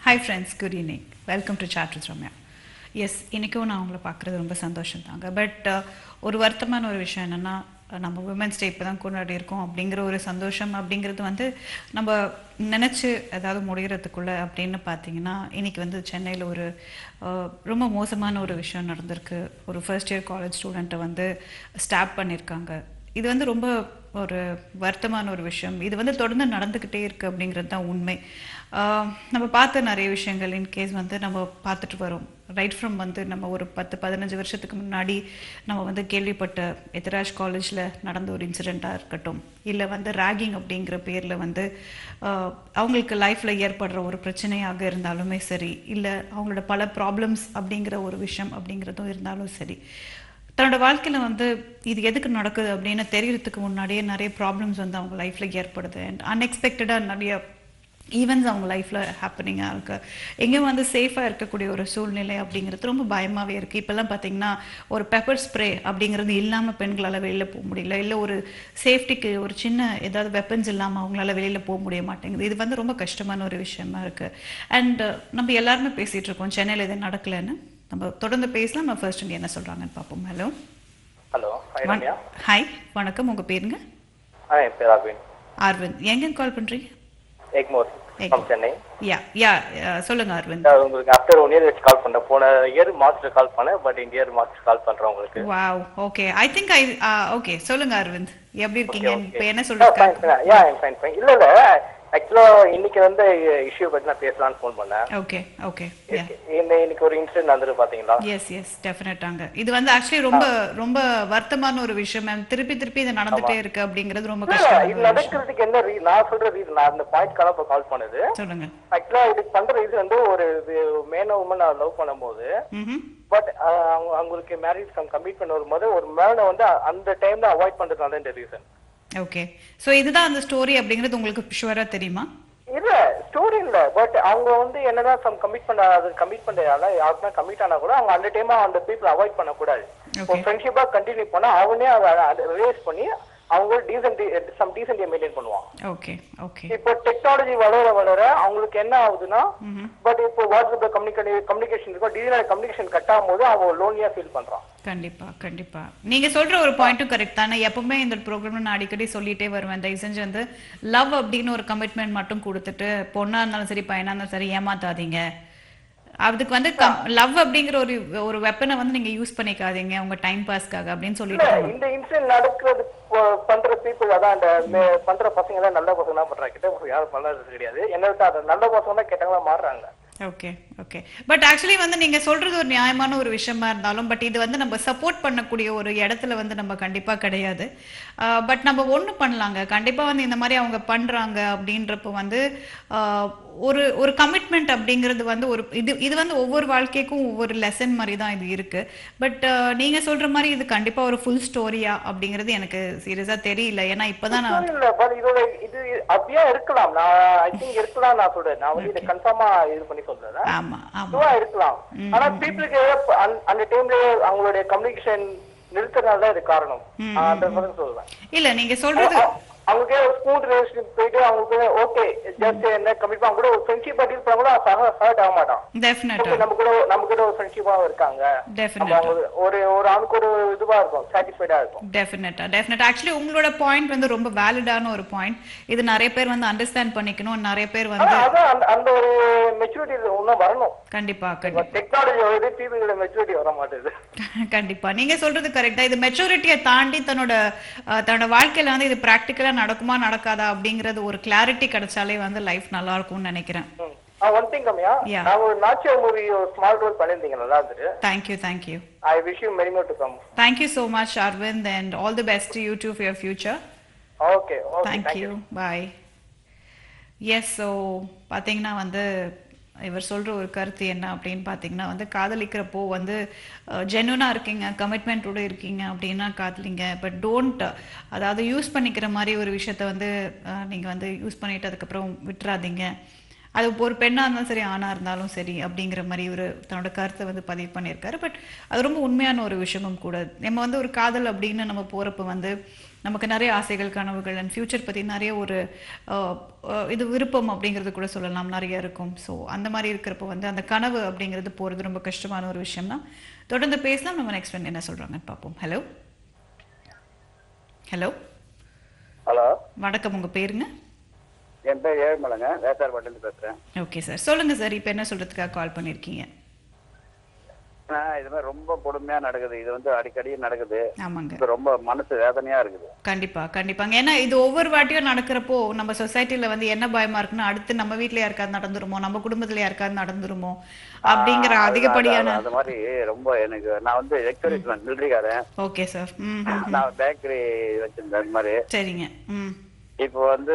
Hi friends good evening welcome to chat with Ramya yes இன்றைக்கும் நான் உங்களை பார்க்குறது ரொம்ப சந்தோஷம் தாங்க பட் ஒரு வருத்தமான ஒரு விஷயம் என்னென்னா நம்ம உமன்ஸ் டே இப்போ தான் கொண்டாடி இருக்கோம் அப்படிங்கிற ஒரு சந்தோஷம் அப்படிங்கிறது வந்து நம்ம நினச்சி ஏதாவது முடிகிறதுக்குள்ளே அப்படின்னு பார்த்தீங்கன்னா இன்றைக்கி வந்து சென்னையில் ஒரு அஹ், ரொம்ப மோசமான ஒரு விஷயம் நடந்திருக்கு ஒரு ஃபர்ஸ்ட் இயர் காலேஜ் ஸ்டூடெண்ட்டை வந்து ஸ்டாப் பண்ணியிருக்காங்க இது வந்து ரொம்ப ஒரு வருத்தமான ஒரு விஷயம் இது வந்து தொடர்ந்து நடந்துக்கிட்டே இருக்கு அப்படிங்கிறது தான் உண்மை ஆஹ் நம்ம பார்த்த நிறைய விஷயங்கள் இன்கேஸ் வந்து நம்ம பார்த்துட்டு வரோம் ரைட் ஃப்ரம் வந்து நம்ம ஒரு பத்து பதினஞ்சு வருஷத்துக்கு முன்னாடி நம்ம வந்து கேள்விப்பட்ட எத்திராஜ் காலேஜில் நடந்த ஒரு இன்சிடெண்ட்டாக இருக்கட்டும் இல்லை வந்து ராகிங் அப்படிங்கிற பேரில் வந்து ஆஹ் அவங்களுக்கு லைஃப்பில் ஏற்படுற ஒரு பிரச்சனையாக இருந்தாலுமே சரி இல்லை அவங்களோட பல ப்ராப்ளம்ஸ் அப்படிங்கிற ஒரு விஷயம் அப்படிங்கிறதும் இருந்தாலும் சரி தன்னோட வாழ்க்கையில் வந்து இது எதுக்கு நடக்குது அப்படின்னு தெரியறதுக்கு முன்னாடியே நிறைய ப்ராப்ளம்ஸ் வந்து அவங்க லைஃப்பில் ஏற்படுது அண்ட் அன்எக்ஸ்பெக்டடாக நிறைய ஈவெண்ட்ஸ் அவங்க லைஃப்பில் ஹேப்பனிங்காக இருக்கு எங்கேயும் வந்து சேஃபாக இருக்கக்கூடிய ஒரு சூழ்நிலை அப்படிங்கிறது ரொம்ப பயமாகவே இருக்குது இப்போல்லாம் பார்த்தீங்கன்னா ஒரு பெப்பர் ஸ்ப்ரே அப்படிங்கிறது இல்லாமல் பெண்களால் வெளியில் போக முடியல இல்லை ஒரு சேஃப்டிக்கு ஒரு சின்ன ஏதாவது வெப்பன்ஸ் இல்லாமல் அவங்களால வெளியில் போக முடிய மாட்டேங்குது இது வந்து ரொம்ப கஷ்டமான ஒரு விஷயமா இருக்குது அண்ட் நம்ம எல்லாருமே பேசிகிட்டு இருக்கோம் சென்னையில் இது நடக்கலைன்னு நம்ம தொடர்ந்து பேசலாம் நம்ம ஃபர்ஸ்ட் இங்கே என்ன சொல்கிறாங்கன்னு பார்ப்போம் hello hello hi Ramya hi வணக்கம் உங்கள் பேருங்க ஆ என் பேர் அரவிந்த் அரவிந்த் எங்க கால் பண்ணுறீங்க Egmore Egmore. From Chennai yeah yeah சொல்லுங்க அரவிந்த் நான் உங்களுக்கு ஆஃப்டர் ஒன் இயர் வச்சு கால் பண்ணேன் போன இயர் மார்ச்ல கால் பண்ணேன் பட் இந்த இயர் மார்ச் கால் பண்றேன் உங்களுக்கு wow okay I think I okay சொல்லுங்க அரவிந்த் எப்படி இருக்கீங்க Okay, okay. இப்போ என்ன ஆ, சொல்லிருக்காங்க fine, fine. Yeah, I'm fine, fine. இல்ல இல்ல ஆக்சுவலா இன்னைக்கு வந்து இஷ்யூ பத்தி நான் பேசலாம்னு ஃபோன் பண்ணேன் ஓகே ஓகே யா இந்த இன்னைக்கு ஒரு இன்சிடென்ட் நடந்துட்டு பாத்தீங்களா எஸ் எஸ் டெஃபினட்டாங்க இது வந்து ஆக்சுவலி ரொம்ப ரொம்ப வருத்தமான ஒரு விஷயம் மேம் திருப்பி திருப்பி இது நடந்துட்டே இருக்கு அப்படிங்கிறது ரொம்ப இல்ல, கஷ்டமான இது ஒரு விஷயம் நடக்கிறதுக்கு என்ன ரீ நான் சொல்ற ரீசன் நான் அந்த பாயிண்ட்காக இப்போ கால் பண்ணது சொல்லுங்க ஆக்சுவலா இதுக்கு பண்ற ரீசன் வந்து ஒரு மேன உமன் நான் லவ் பண்ணும்போது ம் பட் அவங்க அவங்களுக்கு மேரேஜ் கம் கமிட்மெண்ட் வரும்போது ஒரு மேனை வந்து அந்த டைம்ல அவாய்ட் பண்றதுனால இந்த ரீசன் ஓகே ஸோ இதுதான் அந்த ஸ்டோரி அப்படிங்கிறது உங்களுக்கு ஷுவரா தெரியுமா இல்ல ஸ்டோரி இல்ல பட் அவங்க வந்து என்னதான் சம் கமிட் பண்ண அது கமிட் பண்ணால யாருக்குமே கமிட் ஆனா கூட அவங்க அந்த டைம் அந்த பீப்புள் அவாய்ட் பண்ணக்கூடாது Okay. ஒரு ஃப்ரெண்ட்ஷிப்பா கண்டினியூ பண்ணா அவனே அதை ரிலேஸ் பண்ணி அவங்க டீசென்ட் சம் டீசென்டியை மெயின்டைன் பண்ணுவான் ஓகே ஓகே இப்போ டெக்னாலஜி வளர வளர அவங்களுக்கு என்ன ஆகுதுன்னா ம் பட் இப்போ வாட்ஸ்அப்ல கம்யூனிகே கம்யூனிகேஷன் இருக்கும் டிஜிட்டல் கம்யூனிகேஷன் கட் ஆகும்போது அவன் லோனியா ஃபீல் பண்றான் கண்டிப்பா கண்டிப்பா நீங்க சொல்ற ஒரு பாயிண்ட்டும் கரெக்ட் தானே எப்பவுமே இந்த ப்ரோக்ராம்ல நான் அடிக்கடி சொல்லிட்டே வருவேன் தயவு செஞ்சு வந்து லவ் அப்படின்னு ஒரு கமிட்மெண்ட் மட்டும் கொடுத்துட்டு பொண்ணா இருந்தாலும் சரி பையனா இருந்தாலும் சரி ஏமாத்தாதீங்க அதுக்கு வந்து லவ் அப்படிங்கிற ஒரு ஒரு வெப்பனை வந்து நீங்க யூஸ் பண்ணிக்காதீங்க உங்க டைம் பாஸ்க்காக அப்படின்னு இல்ல சொல்லிட்டு இந்த இன்சிடென்ட் நடக்கிறது ப- பண்ற பீப்புள் அதான் அந்த மே- பண்ற பசங்க எல்லாம் நல்ல பசங்க தான் பண்றாங்க கெட்ட பசங்க யாரும் பண்றது கிடையாது என்ன விட்டா அது நல்ல பசங்க தான் கெட்டவங்களா மாறுறாங்க ஓகே ஓகே பட் ஆக்சுவலி வந்து நீங்க சொல்றது ஒரு நியாயமான ஒரு விஷயமா இருந்தாலும் பட் இது வந்து நம்ம சப்போர்ட் பண்ணக்கூடிய ஒரு இடத்துல வந்து நம்ம கண்டிப்பா கிடையாது பட் நம்ம ஒண்ணு பண்ணலாங்க கண்டிப்பா வந்து இந்த மாதிரி அவங்க பண்றாங்க அப்படின்றப்ப வந்து ஆஹ், ஒரு ஒரு கமிட்மெண்ட் அப்படிங்கிறது வந்து ஒரு இது இது வந்து ஒவ்வொரு வாழ்க்கைக்கும் ஒவ்வொரு லெசன் மாதிரி தான் இது இருக்கு பட் நீங்க சொல்ற மாதிரி இது கண்டிப்பா ஒரு ஃபுல் ஸ்டோரியா அப்படிங்கிறது எனக்கு சீரியஸா தெரியல ஏன்னா இப்பதான் நான் இல்ல பட் இதோட இது அப்படியே இருக்கலாம் நான் ஐ திங்க் இருக்கலாம் நான் சொல்றேன் நான் வந்து இதை கன்ஃபார்மா இது பண்ணி சொல்றேன் ஆமா ஆமா இதுவா இருக்கலாம் ஆனா பீப்புளுக்கு அந்த டைம்ல அவங்களுடைய கம்யூனிகேஷன் நிறுத்தனால தான் இது காரணம் நான் அந்த மாதிரி சொல்றேன் இல்ல நீங்க சொல்றது அவங்களுக்கு ஒரு ஸ்கூல் ரிலேஷன்ஷிப் போயிட்டு அவங்களுக்கு ஓகே ஜஸ்ட் என்ன கமிட் அவங்க கூட ஒரு ஃப்ரெண்ட்ஷிப் டீல் பண்ண கூட ஹர்ட் ஆக மாட்டான் டெஃபினட்டா Okay, நம்ம கூட நம்ம கூட ஒரு ஃப்ரெண்ட்ஷிப்பா இருக்காங்க நம்ம டெஃபினட்டா அவங்க ஒரு ஒரு ஆணுக்கு ஒரு இதுவா இருக்கும் சாட்டிஸ்ஃபைடா இருக்கும் டெஃபினட்டா டெஃபினட்டா ஆக்சுவலி உங்களோட பாயிண்ட் வந்து ரொம்ப வேலிடான ஒரு பாயிண்ட் இது நிறைய பேர் வந்து அண்டர்ஸ்டாண்ட் பண்ணிக்கணும் நிறைய பேர் ஆனா வந்து அதான் அந்த அந்த ஒரு மெச்சூரிட்டி இன்னும் வரணும் கண்டிப்பா கண்டிப்பா டெக்னாலஜி வருது பீப்புளோட மெச்சூரிட்டி வர மாட்டேது கண்டிப்பா நீங்க சொல்றது கரெக்டா இது மெச்சூரிட்டியை தாண்டி தன்னோட அஹ், தன்னோட வாழ்க்கையில வந்து இது பிராக்டிக்கலா நடக்குமா நடக்காதா அப்படிங்கறது ஒரு கிளாரிட்டி கிடைச்சாலே வந்து லைஃப் நல்லா இருக்கும்னு நினைக்கிறேன் ஒன் திங் கம்மியா Yeah. நான் ஒரு நாச்சியா மூவி ஒரு ஸ்மால் ரோல் பண்ணிருந்தீங்க நல்லா இருந்துட்டு thank you thank you I wish you many more to come thank you so much Aravind and all the best you too for your future okay okay thank you bye yes so பார்த்தீங்கன்னா வந்து இவர் சொல்கிற ஒரு கருத்து என்ன அப்படின்னு பார்த்தீங்கன்னா வந்து காதலிக்கிறப்போ வந்து ஜென்யூனாக இருக்கீங்க கமிட்மெண்ட்டோடு இருக்கீங்க அப்படின்னா காதலிங்க பட் டோன்ட் அதாவது யூஸ் பண்ணிக்கிற மாதிரி ஒரு விஷயத்த வந்து நீங்கள் வந்து யூஸ் பண்ணிட்டு அதுக்கப்புறம் விட்டுறாதீங்க அது ஒரு பெண்ணா இருந்தாலும் சரி ஆணா இருந்தாலும் சரி அப்படிங்கிற மாதிரி ஒரு தன்னோட கருத்தை வந்து பதிவு பண்ணியிருக்காரு பட் அது ரொம்ப உண்மையான ஒரு விஷயமும் கூட நம்ம வந்து ஒரு காதல் அப்படின்னு நம்ம போறப்ப வந்து நமக்கு நிறைய ஆசைகள் கனவுகள் அண்ட் ஃபியூச்சர் பத்தி நிறைய ஒரு அஹ், அஹ், இது விருப்பம் அப்படிங்கிறது கூட சொல்லலாம் நிறைய இருக்கும் ஸோ அந்த மாதிரி இருக்கிறப்ப வந்து அந்த கனவு அப்படிங்கிறது போறது ரொம்ப கஷ்டமான ஒரு விஷயம் தான் தொடர்ந்து பேசலாம் நம்ம நெக்ஸ்ட் ஃப்ரெண்ட் என்ன சொல்றாங்கன்னு பார்ப்போம் ஹலோ ஹலோ ஹலோ வணக்கம் உங்க பேருங்க என் பேர் ஏழுமலைங்க வேசார்பாட்டிலேருந்து பேசுறேன் ஓகே சார் சொல்லுங்க சார் இப்போ என்ன சொல்றதுக்காக கால் பண்ணியிருக்கீங்க ஆஹ் இது மாதிரி ரொம்ப கொடுமையா நடக்குது இது வந்து அடிக்கடி நடக்குது ஆமாங்க இது ரொம்ப மனசு வேதனையா இருக்குது கண்டிப்பா கண்டிப்பாங்க ஏன்னா இது ஒவ்வொரு வாட்டியும் நடக்கிறப்போ நம்ம சொசைட்டில வந்து என்ன பயமா இருக்குன்னா அடுத்து நம்ம வீட்ல யாருக்காவது நடந்துருமோ நம்ம குடும்பத்துல யாருக்காவது நடந்துருமோ அப்படிங்கிற ஆஹ் அதிகப்படியான அது- அது மாதிரி ரொம்ப எனக்கு நான் வந்து எக்ஸ்பீரியன்ஸ் மிலிட்ரிக்காரன் ஓகே சார் ம் ம், ம். நான் பேக்கரி வச்சிருந்தேன் இது மாதிரி சரிங்க ம் இப்போ வந்து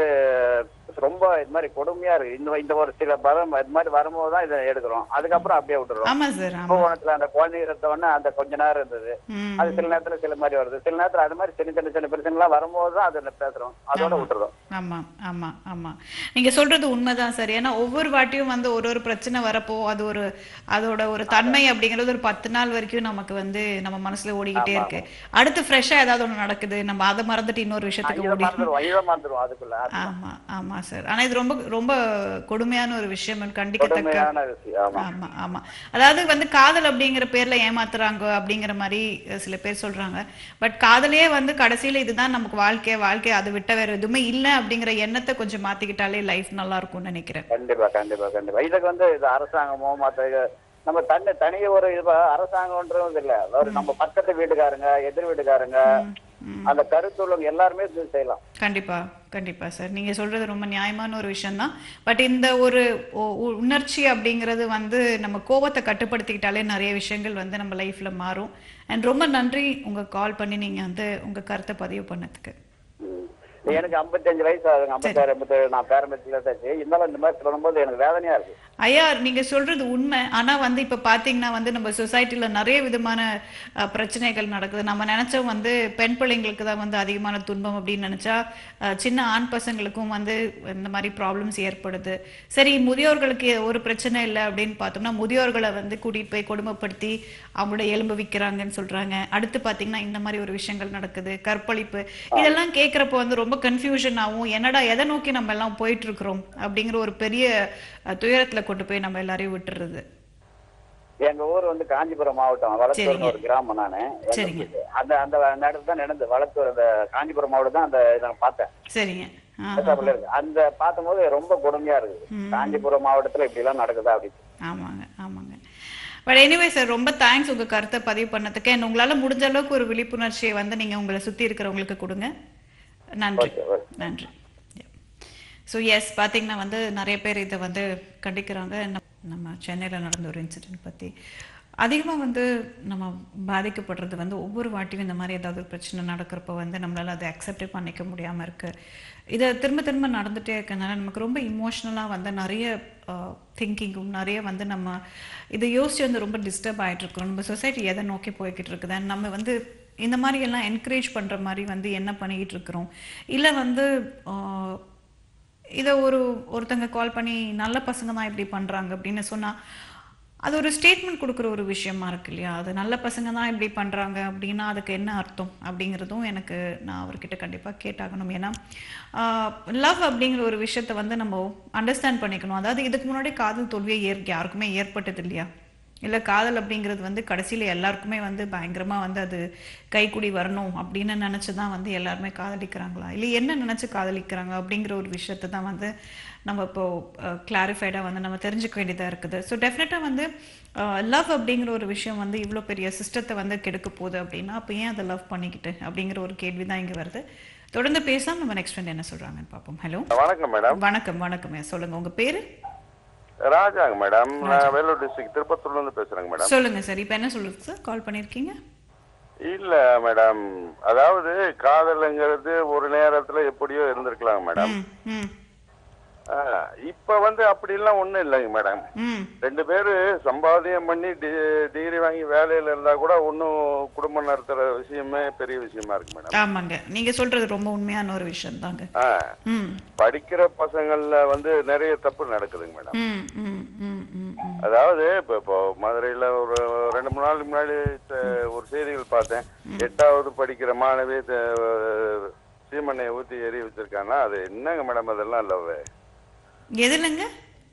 ரொம்ப இது மாதிரி கொடுமையா இருக்கு இந்த இந்த ஒரு சில பலம் இது மாதிரி வரும்போது தான் இதை எடுக்கிறோம் அதுக்கப்புறம் அப்படியே விட்டுறோம் ஆமா சார் ஆமா கும்பகோணத்துல அந்த குழந்தைங்க ரத்த உடனே அந்த கொஞ்ச நேரம் இருந்தது ம் அது சில நேரத்துல சில மாதிரி வருது சில நேரத்துல அது மாதிரி சின்ன சின்ன சின்ன பிரச்சனை எல்லாம் வரும்போது தான் அதை பேசுறோம் அதோட விட்டுறோம் ஆமா ஆமா ஆமா நீங்க சொல்றது உண்மைதான் சார் ஏன்னா ஒவ்வொரு வாட்டியும் வந்து ஒரு ஒரு பிரச்சனை வரப்போ அது ஒரு அதோட ஒரு தன்மை அப்படிங்கிறது ஒரு பத்து நாள் வரைக்கும் நமக்கு வந்து நம்ம மனசுல ஓடிக்கிட்டே இருக்கு அடுத்து ஃப்ரெஷ்ஷா ஏதாவது ஒண்ணு நடக்குது நம்ம அதை மறந்துட்டு இன்னொரு விஷயத்துக்கு இதை ஓடி மறந்துடுவோம் இதை மறந்துடுவோம் அதுக்குள்ள அது ஆமா ஆமா சார் ஆனா இது ரொம்ப ரொம்ப கொடுமையான ஒரு விஷயம் கண்டிக்கத்தக்க கொடுமையான விஷயம் ஆமா ஆமா ஆமா அதாவது வந்து காதல் அப்படிங்கிற பேர்ல ஏமாத்துறாங்க அப்படிங்கிற மாதிரி அஹ், சில பேர் சொல்றாங்க பட் காதலே வந்து கடைசியில இதுதான் நமக்கு வாழ்க்கை வாழ்க்கை அதை விட்ட வேற எதுவுமே இல்ல அப்படிங்கிற எண்ணத்தை கொஞ்சம் மாத்திக்கிட்டாலே லைஃப் நல்லா இருக்கும்னு நினைக்கிறேன் கண்டிப்பா கண்டிப்பா கண்டிப்பா இதுக்கு வந்து இது அரசாங்கமோ மத்த இது நம்ம தனி தனிய ஒரு இது அரசாங்கம்ன்றது இல்ல ஒரு நம்ம பக்கத்து வீட்டுக்காரங்க எதிர் வீட்டுக்காரங்க ம். அந்த கருத்துள்ளவங்க எல்லாருமே இது செய்யலாம் கண்டிப்பா கண்டிப்பா சார் நீங்க சொல்றது ரொம்ப நியாயமான ஒரு விஷயம் தான் பட் இந்த ஒரு உ- உ- உணர்ச்சி அப்படிங்கிறது வந்து நம்ம கோபத்தை கட்டுப்படுத்திக்கிட்டாலே நிறைய விஷயங்கள் வந்து நம்ம லைஃப்ல மாறும் அண்ட் ரொம்ப நன்றி உங்க கால் பண்ணி நீங்க வந்து உங்க கருத்தை பதிவு பண்ணதுக்கு ம். எனக்கு 55 வயசு ஆகுதுங்க ஐம்பத்தாறு ஐம்பத்தேழு நான் பேரம்பேச்சில் இருந்தாச்சு இருந்தாலும் இந்த மாதிரி சொல்லும்போது எனக்கு வேதனையா இருக்கு ஐயா நீங்க சொல்றது உண்மை ஆனா வந்து இப்ப பாத்தீங்கன்னா வந்து நம்ம சொசைட்டில நிறைய விதமான அஹ், பிரச்சனைகள் நடக்குது நம்ம நினைச்சோம் வந்து பெண் பிள்ளைங்களுக்கு தான் வந்து அதிகமான துன்பம் அப்படின்னு நினைச்சா அஹ், சின்ன ஆண் பசங்களுக்கும் வந்து இந்த மாதிரி ப்ராப்ளம்ஸ் ஏற்படுது சரி முதியோர்களுக்கு ஒரு பிரச்சனை இல்லை அப்படின்னு பார்த்தோம்னா முதியோர்களை வந்து கூட்டிட்டு போய் கொடுமைப்படுத்தி அவங்களோட எலும்பு விற்கிறாங்கன்னு சொல்றாங்க அடுத்து பாத்தீங்கன்னா இந்த மாதிரி ஒரு விஷயங்கள் நடக்குது கற்பழிப்பு இதெல்லாம் கேட்குறப்போ வந்து ரொம்ப கன்ஃபியூஷன் ஆகும் என்னடா எதை நோக்கி நம்ம எல்லாம் போயிட்டு இருக்கிறோம் அப்படிங்கிற ஒரு பெரிய அஹ், துயரத்துல கொண்டு போய் நம்ம எல்லாரையும் விட்டுறது எங்க ஊர் வந்து காஞ்சிபுரம் மாவட்டம் வளத்தூர்னு ஒரு கிராமம் நானு எங்க சரிங்க. ஊரு. அந்த அந்த இடத்துல தான் நடந்து வளத்தூர் அந்த காஞ்சிபுரம் மாவட்டம் தான் அந்த இதை நான் பார்த்தேன் சரிங்க ஆ, பேசாப்புல இருக்கு அந்த பார்த்தபோது ரொம்ப கொடுமையா இருக்குது காஞ்சிபுரம் மாவட்டத்துல இப்படி எல்லாம் நடக்குதா அப்படின்னு ஆமாங்க ஆமாங்க பட் எனிவே சார் ரொம்ப தேங்க்ஸ் உங்க கருத்தை பதிவு பண்ணதுக்கு and உங்களால முடிஞ்ச அளவுக்கு ஒரு விழிப்புணர்ச்சியை வந்து நீங்க உங்களை சுத்தி இருக்கிறவங்களுக்கு கொடுங்க நன்றி Okay, okay. நன்றி ஸோ எஸ் பார்த்தீங்கன்னா வந்து நிறைய பேர் இதை வந்து கண்டிக்கிறாங்க நம்ம- நம்ம சென்னையில் நடந்த ஒரு இன்சிடென்ட் பற்றி அதிகமாக வந்து நம்ம பாதிக்கப்படுறது வந்து ஒவ்வொரு வாட்டியும் இந்த மாதிரி ஏதாவது ஒரு பிரச்சனை நடக்கிறப்ப வந்து நம்மளால அதை அக்செப்டே பண்ணிக்க முடியாமல் இருக்கு இதை திரும்ப திரும்ப நடந்துகிட்டே இருக்கனால நமக்கு ரொம்ப இமோஷ்னலாக வந்து நிறைய திங்கிங்கும் நிறைய வந்து நம்ம இதை யோசிச்சு வந்து ரொம்ப டிஸ்டர்ப் ஆயிட்டு இருக்கோம் நம்ம சொசைட்டி எதை நோக்கி போய்கிட்டு இருக்குது And நம்ம வந்து இந்த மாதிரி எல்லாம் என்கரேஜ் பண்ணுற மாதிரி வந்து என்ன பண்ணிக்கிட்டு இருக்கிறோம் இல்லை வந்து ஆஹ், இதை ஒரு ஒருத்தங்க கால் பண்ணி நல்ல பசங்க தான் இப்படி பண்றாங்க அப்படின்னு சொன்னா அது ஒரு ஸ்டேட்மெண்ட் கொடுக்குற ஒரு விஷயமா இருக்கு இல்லையா அது நல்ல பசங்க தான் இப்படி பண்றாங்க அப்படின்னா அதுக்கு என்ன அர்த்தம் அப்படிங்கிறதும் எனக்கு நான் அவர்கிட்ட கண்டிப்பா கேட்டாகணும் ஏன்னா லவ் அப்படிங்கிற ஒரு விஷயத்த வந்து நம்ம அண்டர்ஸ்டாண்ட் பண்ணிக்கணும் அதாவது இதுக்கு முன்னாடி காதல் தோல்வியே ஏற் யாருக்குமே ஏற்பட்டது இல்லையா இல்லை காதல் அப்படிங்கிறது வந்து கடைசியில் எல்லாருக்குமே வந்து பயங்கரமாக வந்து அது கைக்குடி வரணும் அப்படின்னு நினச்சி தான் வந்து எல்லாருமே காதலிக்கிறாங்களா இல்லை என்ன நினச்சி காதலிக்கிறாங்க அப்படிங்கிற ஒரு விஷயத்தை தான் வந்து நம்ம இப்போ கிளாரிஃபைடாக வந்து நம்ம தெரிஞ்சுக்க வேண்டியதாக இருக்குது ஸோ டெஃபினட்டாக வந்து லவ் அப்படிங்கிற ஒரு விஷயம் வந்து இவ்வளோ பெரிய சிஸ்டத்தை வந்து கெடுக்க போகுது அப்படின்னா அப்போ ஏன் அதை லவ் பண்ணிக்கிட்டு அப்படிங்கிற ஒரு கேள்வி தான் இங்கே வருது தொடர்ந்து பேசலாம் நம்ம நெக்ஸ்ட் ஃப்ரெண்ட் என்ன சொல்கிறாங்கன்னு பார்ப்போம் ஹலோ வணக்கம் மேடம் வணக்கம் வணக்கம் சொல்லுங்கள் உங்கள் பேர் ராஜாங்க மேடம் நான் வேலூர் டிஸ்ட்ரிக்ட் திருப்பத்தூர்ல இருந்து பேசுறேங்க மேடம் சொல்லுங்கள் சார் இப்போ என்ன சொல்லுது சார் கால் பண்ணியிருக்கீங்க இல்ல மேடம் அதாவது காதலுங்கிறது ஒரு நேரத்துல எப்படியோ இருந்திருக்கலாம் மேடம் ம் ம் ஆ, இப்ப வந்து அப்படி எல்லாம் ஒண்ணும் இல்லைங்க மேடம் ம் ரெண்டு பேரு சம்பாத்தியம் பண்ணி டி- டிகிரி வாங்கி வேலையில இருந்தா கூட ஒன்னும் குடும்பம் நடத்துற விஷயமே பெரிய விஷயமா இருக்கு மேடம் ஆமாங்க நீங்க சொல்றது ரொம்ப உண்மையான ஒரு விஷயம் தாங்க ஆ, ம் படிக்கிற பசங்கள்ல வந்து நிறைய தப்பு நடக்குதுங்க மேடம் ம் ம் ம் ம் ம் அதாவது இப்ப இப்போ மதுரையில ஒரு ரெண்டு மூணு நாளுக்கு முன்னாடி த- ஒரு செய்திகள் பார்த்தேன் எட்டாவது படிக்கிற மாணவி த- சீமனை ஊத்தி எரி வச்சிருக்காங்கன்னா அது என்னங்க மேடம் அதெல்லாம் லவ் எதுலங்க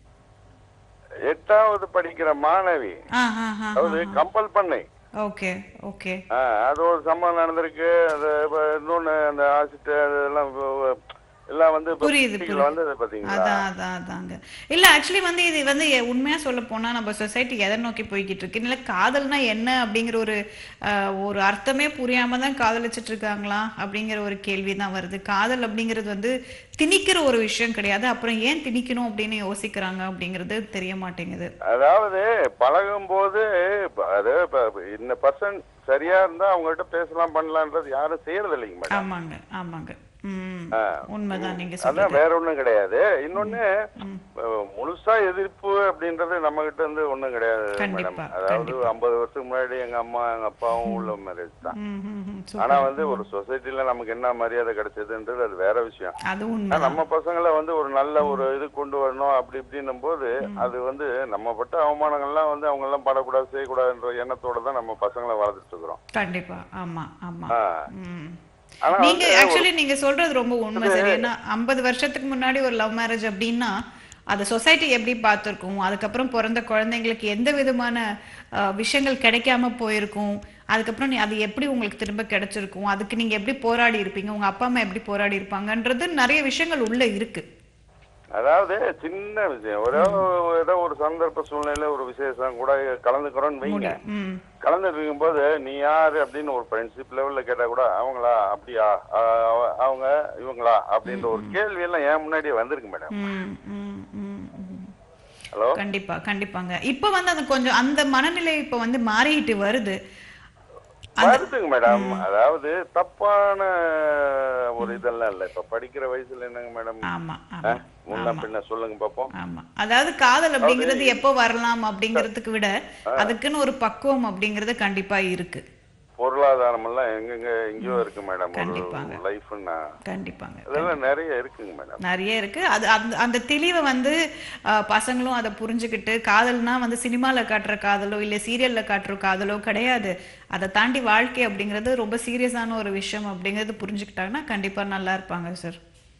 எட்டாவது படிக்கிற மாணவி ஆ ஆ ஆ அதாவது கம்பல் பண்ணை ஓகே ஓகே ஆ, அது ஒரு சம்பவம் நடந்திருக்கு அது இப்ப இன்னொன்னு அந்த ஆசிட் அதெல்லாம் வ- எல்லாம் வந்து இப்ப புரியுது, செய்திகள் புரியுது. வந்தது பாத்தீங்களா அதான் அதான் அதாங்க இல்ல ஆக்சுவலி வந்து இது வந்து எ- உண்மையா சொல்ல போனா நம்ம சொசைட்டி எதை நோக்கி போய்கிட்டு இருக்கு இல்ல காதல்னா என்ன அப்படிங்கிற ஒரு அஹ், ஒரு அர்த்தமே புரியாம தான் காதலிச்சிட்டு இருக்காங்களா அப்படிங்கிற ஒரு கேள்வி தான் வருது காதல் அப்படிங்கிறது வந்து திணிக்கிற ஒரு விஷயம் கிடையாது அப்புறம் ஏன் திணிக்கணும் அப்படின்னு யோசிக்கிறாங்க அப்படிங்கிறது தெரிய மாட்டேங்குது அதாவது பழகும் போது இப்ப அது இப்ப இந்த பர்சன் சரியா இருந்தா அவங்ககிட்ட பேசலாம் பண்ணலான்றது யாரும் செய்யறது இல்லைங்க மேடம் ஆமாங்க ஆமாங்க ம் ஆ. உண்மைதான் நீங்க அதான் சொல்றது வேற ஒண்ணும் கிடையாது இன்னொன்னு அஹ், முழுசா எதிர்ப்பு அப்படின்றது நம்ம கிட்ட இருந்து ஒண்ணும் கிடையாது மேடம் கண்டிப்பா, அதாவது கண்டிப்பா. ஐம்பது வருஷத்துக்கு முன்னாடி எங்க அம்மா எங்க அப்பாவும் உள்ள மேரேஜ் தான் ம் ம் ம் ஆனா சூப்பர் வந்து ஒரு சொசைட்டில நமக்கு என்ன மரியாதை கிடைச்சதுன்றது அது வேற விஷயம் அது ஆனா உண்மை நம்ம பசங்களை வந்து ஒரு நல்ல ஒரு இது கொண்டு வரணும் அப்படி இப்படின்னும் போது அது வந்து நம்ம பட்ட அவமானங்கள்லாம் வந்து அவங்க எல்லாம் படக்கூடாது செய்யக்கூடாதுன்ற எண்ணத்தோட தான் நம்ம பசங்களை வளர்த்துட்டு இருக்கிறோம் கண்டிப்பா ஆமா ஆமா ஆ. ம். ஆனா நீங்க வந்து ஆக்சுவலி நீங்க சொல்றது ரொம்ப உண்மை சரி ஏன்னா ஐம்பது வருஷத்துக்கு முன்னாடி ஒரு லவ் மேரேஜ் அப்படின்னா அதை சொசைட்டி எப்படி பார்த்துருக்கும் அதுக்கப்புறம் பிறந்த குழந்தைங்களுக்கு எந்த விதமான அஹ், விஷயங்கள் கிடைக்காம போயிருக்கும் அதுக்கப்புறம் நீ- அது எப்படி உங்களுக்கு திரும்ப கிடைச்சிருக்கும் அதுக்கு நீங்க எப்படி போராடி இருப்பீங்க உங்க அப்பா அம்மா எப்படி போராடி இருப்பாங்கன்றது நிறைய விஷயங்கள் உள்ள இருக்கு அதாவது சின்ன விஷயம் ஒரே ஒரு- ஏதோ ஒரு சந்தர்ப்ப சூழ்நிலை ஒரு விசேஷம் கூட கலந்துக்கிறோம்னு வைங்க ம் கலந்துட்டு இருக்கும்போது நீ யாரு அப்படின்னு ஒரு ஃப்ரெண்ட்ஷிப் லெவல்ல கேட்டா கூட அவங்களா அப்படியா ஆ, அவ- அவங்க இவங்களா அப்படின்ற ஒரு கேள்வி எல்லாம் ஏன் முன்னாடியே வந்திருக்கு மேடம் ம் ம் ம் ம் ஹலோ கண்டிப்பா கண்டிப்பாங்க இப்ப வந்து அது கொஞ்சம் அந்த மனநிலை இப்ப வந்து மாறிட்டு வருது வருதுங்க மேடம் அதாவது தப்பான ஒரு இதெல்லாம் இல்ல இப்ப படிக்கிற வயசுல என்னங்க மேடம் ஆமா ஆமா முன்ன பின்ன சொல்லுங்க பாப்போம் ஆமா அதாவது காதல் அப்படிங்கிறது எப்போ வரலாம் அப்படிங்கிறதுக்கு விட அதுக்குன்னு ஒரு பக்குவம் அப்படிங்கிறது கண்டிப்பா இருக்கு பொருளாதாரம் எல்லாம் எங்கெங்க எங்கேயோ இருக்கு மேடம் கண்டிப்பாங்க. ஒரு லைஃப்னா கண்டிப்பாங்க அதெல்லாம் நிறைய இருக்குங்க மேடம் நிறைய இருக்கு அது அந்த அந்த தெளிவை வந்து அஹ், பசங்களும் அதை புரிஞ்சுக்கிட்டு காதல்னா வந்து சினிமால காட்டுற காதலோ இல்ல சீரியல்ல காட்டுற காதலோ கிடையாது அதை தாண்டி வாழ்க்கை அப்படிங்கிறது ரொம்ப சீரியஸான ஒரு விஷயம் அப்படிங்கிறது புரிஞ்சுக்கிட்டாங்கன்னா கண்டிப்பா நல்லா இருப்பாங்க சார்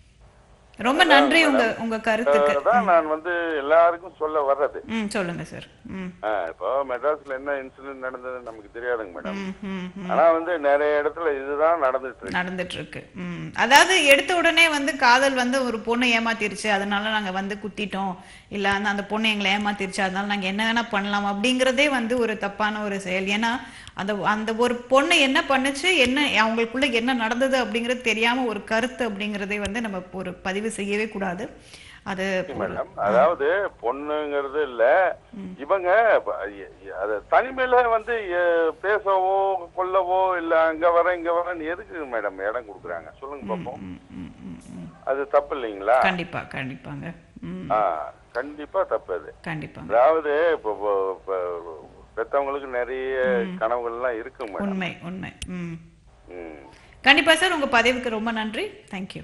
ரொம்ப நன்றி உங்க உங்க கருத்துக்கு தான் நான் வந்து எல்லாருக்கும் சொல்ல வர்றது ம் சொல்லுங்க சார் ம் ஆ, இப்போ மெட்ராஸ்ல என்ன இன்சிடென்ட் நடந்தது நமக்கு தெரியாதுங்க மேடம் ம், ம் ம் ஆனா வந்து நிறைய இடத்துல இதுதான் நடந்துட்டு இருக்கு நடந்துட்டு இருக்கு ம் அதாவது எடுத்த உடனே வந்து காதல் வந்து ஒரு பொண்ணு ஏமாத்திருச்சு அதனால நாங்க வந்து குத்திட்டோம் இல்ல அந்த அந்த பொண்ணு எங்களை ஏமாத்திருச்சு அதனால நாங்க என்ன வேணா பண்ணலாம் அப்படிங்கறதே வந்து ஒரு தப்பான ஒரு செயல் ஏன்னா அந்த அந்த ஒரு பொண்ணு என்ன பண்ணுச்சு என்ன அவங்களுக்குள்ள என்ன நடந்தது அப்படிங்கிறது தெரியாம ஒரு கருத்து அப்படிங்கறதே வந்து நம்ம ஒரு பதிவு செய்யவே கூடாது அது மேடம் அதாவது பொண்ணுங்கிறது இல்ல இவங்க ப- எ- எ- அது தனிமையில வந்து எ- பேசவோ கொல்லவோ இல்ல அங்க வர இங்க வரேன்னு எதுக்கு மேடம் இடம் கொடுக்குறாங்க சொல்லுங்க பாப்போம் ம், ம், ம், ம். அது தப்பு இல்லைங்களா கண்டிப்பா கண்டிப்பாங்க ம் ஆ கண்டிப்பா தப்பு அது கண்டிப்பாங்க அதாவது இப்போ இப்போ- இப்போ பெத்தவங்களுக்கு நிறைய கனவுகள்லாம் இருக்கு மேடம் உண்மை உண்மை ம் ம் கண்டிப்பா சார் உங்க பதிவுக்கு ரொம்ப நன்றி தேங்க்யூ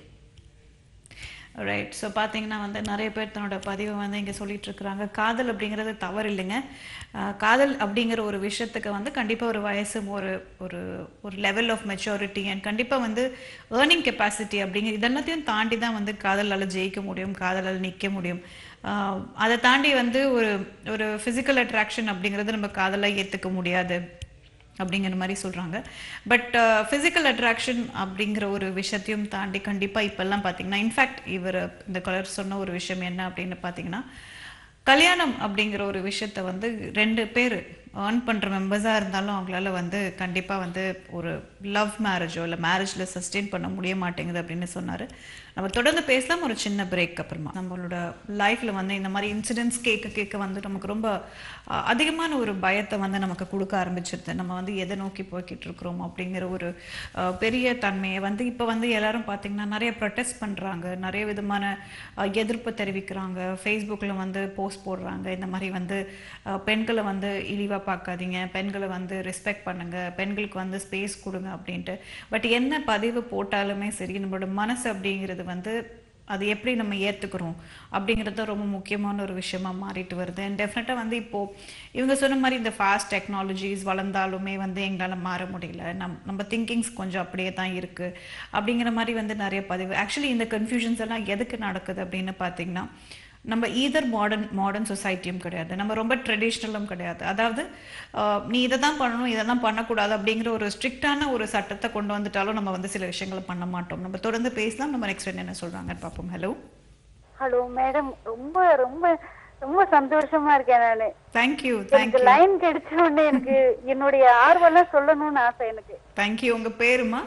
ரைட் ஸோ பார்த்தீங்கன்னா வந்து நிறைய பேர் தன்னோட பதிவை வந்து இங்கே சொல்லிட்டு இருக்கிறாங்க காதல் அப்படிங்கிறது தவறு இல்லைங்க ஆஹ் காதல் அப்படிங்கிற ஒரு விஷயத்துக்கு வந்து கண்டிப்பாக ஒரு வயசு ஒரு ஒரு ஒரு லெவல் ஆஃப் மெச்சூரிட்டி அண்ட் கண்டிப்பாக வந்து ஏர்னிங் கெப்பாசிட்டி அப்படிங்கிற இதெல்லாத்தையும் தாண்டி தான் வந்து காதலால் ஜெயிக்க முடியும் காதலால் நிற்க முடியும் ஆஹ் அதை தாண்டி வந்து ஒரு ஒரு ஃபிசிக்கல் அட்ராக்ஷன் அப்படிங்கிறது நம்ம காதலாக ஏற்றுக்க முடியாது அப்படிங்கிற மாதிரி சொல்கிறாங்க பட் ஃபிசிக்கல் அட்ராக்ஷன் அப்படிங்கிற ஒரு விஷயத்தையும் தாண்டி கண்டிப்பாக இப்போல்லாம் பார்த்தீங்கன்னா இன்ஃபேக்ட் இவர் இந்த கலர் சொன்ன ஒரு விஷயம் என்ன அப்படின்னு பார்த்தீங்கன்னா கல்யாணம் அப்படிங்கிற ஒரு விஷயத்த வந்து ரெண்டு பேர் ஏர்ன் பண்ணுற மெம்பர்ஸாக இருந்தாலும் அவங்களால வந்து கண்டிப்பாக வந்து ஒரு லவ் மேரேஜோ இல்லை மேரேஜில் சஸ்டெயின் பண்ண முடிய மாட்டேங்குது அப்படின்னு சொன்னார் நம்ம தொடர்ந்து பேசலாம் ஒரு சின்ன பிரேக் அப்புறமா நம்மளோட லைஃப்பில் வந்து இந்த மாதிரி இன்சிடென்ட்ஸ் கேட்க கேட்க வந்து நமக்கு ரொம்ப அஹ், அதிகமான ஒரு பயத்தை வந்து நமக்கு கொடுக்க ஆரம்பிச்சிருது நம்ம வந்து எதை நோக்கி போய்கிட்டு இருக்கிறோம் அப்படிங்கிற ஒரு அஹ், பெரிய தன்மையை வந்து இப்போ வந்து எல்லாரும் பார்த்தீங்கன்னா நிறைய ப்ரொட்டஸ்ட் பண்ணுறாங்க நிறைய விதமான அஹ், எதிர்ப்பு தெரிவிக்கிறாங்க ஃபேஸ்புக்கில் வந்து போஸ்ட் போடுறாங்க இந்த மாதிரி வந்து அஹ், பெண்களை வந்து இழிவாக பார்க்காதீங்க பெண்களை வந்து ரெஸ்பெக்ட் பண்ணுங்க பெண்களுக்கு வந்து ஸ்பேஸ் கொடுங்க அப்படின்ட்டு பட் என்ன பதிவு போட்டாலுமே சரி நம்மளோட மனசு அப்படிங்கிறது வந்து அது எப்படி நம்ம ஏற்றுக்கிறோம் அப்படிங்கிறது தான் ரொம்ப முக்கியமான ஒரு விஷயமா மாறிட்டு வருது அண்ட் டெஃபினட்டாக வந்து இப்போது இவங்க சொன்ன மாதிரி இந்த ஃபாஸ்ட் டெக்னாலஜிஸ் வளர்ந்தாலுமே வந்து எங்களால் மாற முடியல நம் நம்ம திங்கிங்ஸ் கொஞ்சம் அப்படியே தான் இருக்குது அப்படிங்கிற மாதிரி வந்து நிறைய பதிவு ஆக்சுவலி இந்த கன்ஃபியூஷன்ஸ் எல்லாம் எதுக்கு நடக்குது அப்படின்னு பார்த்தீங்கன்னா நம்ம ஈதர் மாடர்ன் மாடர்ன் சொசைட்டியும் கிடையாது நம்ம ரொம்ப ட்ரெடிஷ்னலும் கிடையாது அதாவது ஆஹ், நீ இதை தான் பண்ணணும் இதை தான் பண்ணக்கூடாது அப்படிங்கிற ஒரு ஸ்ட்ரிக்டான ஒரு சட்டத்தை கொண்டு வந்துட்டாலும் நம்ம வந்து சில விஷயங்களை பண்ண மாட்டோம் நம்ம தொடர்ந்து பேசலாம் நம்ம நெக்ஸ்ட் என்ன சொல்றாங்கன்னு பார்ப்போம் ஹலோ ஹலோ மேடம் ரொம்ப ரொம்ப ரொம்ப சந்தோஷமா இருக்கேன் நானு தேங்க்யூ எனக்கு தேங்க்யூ லைன் கிடைச்ச உடனே எனக்கு என்னுடைய ஆர்வம்லாம் சொல்லணும்னு ஆசை எனக்கு தேங்க்யூ உங்க பேருமா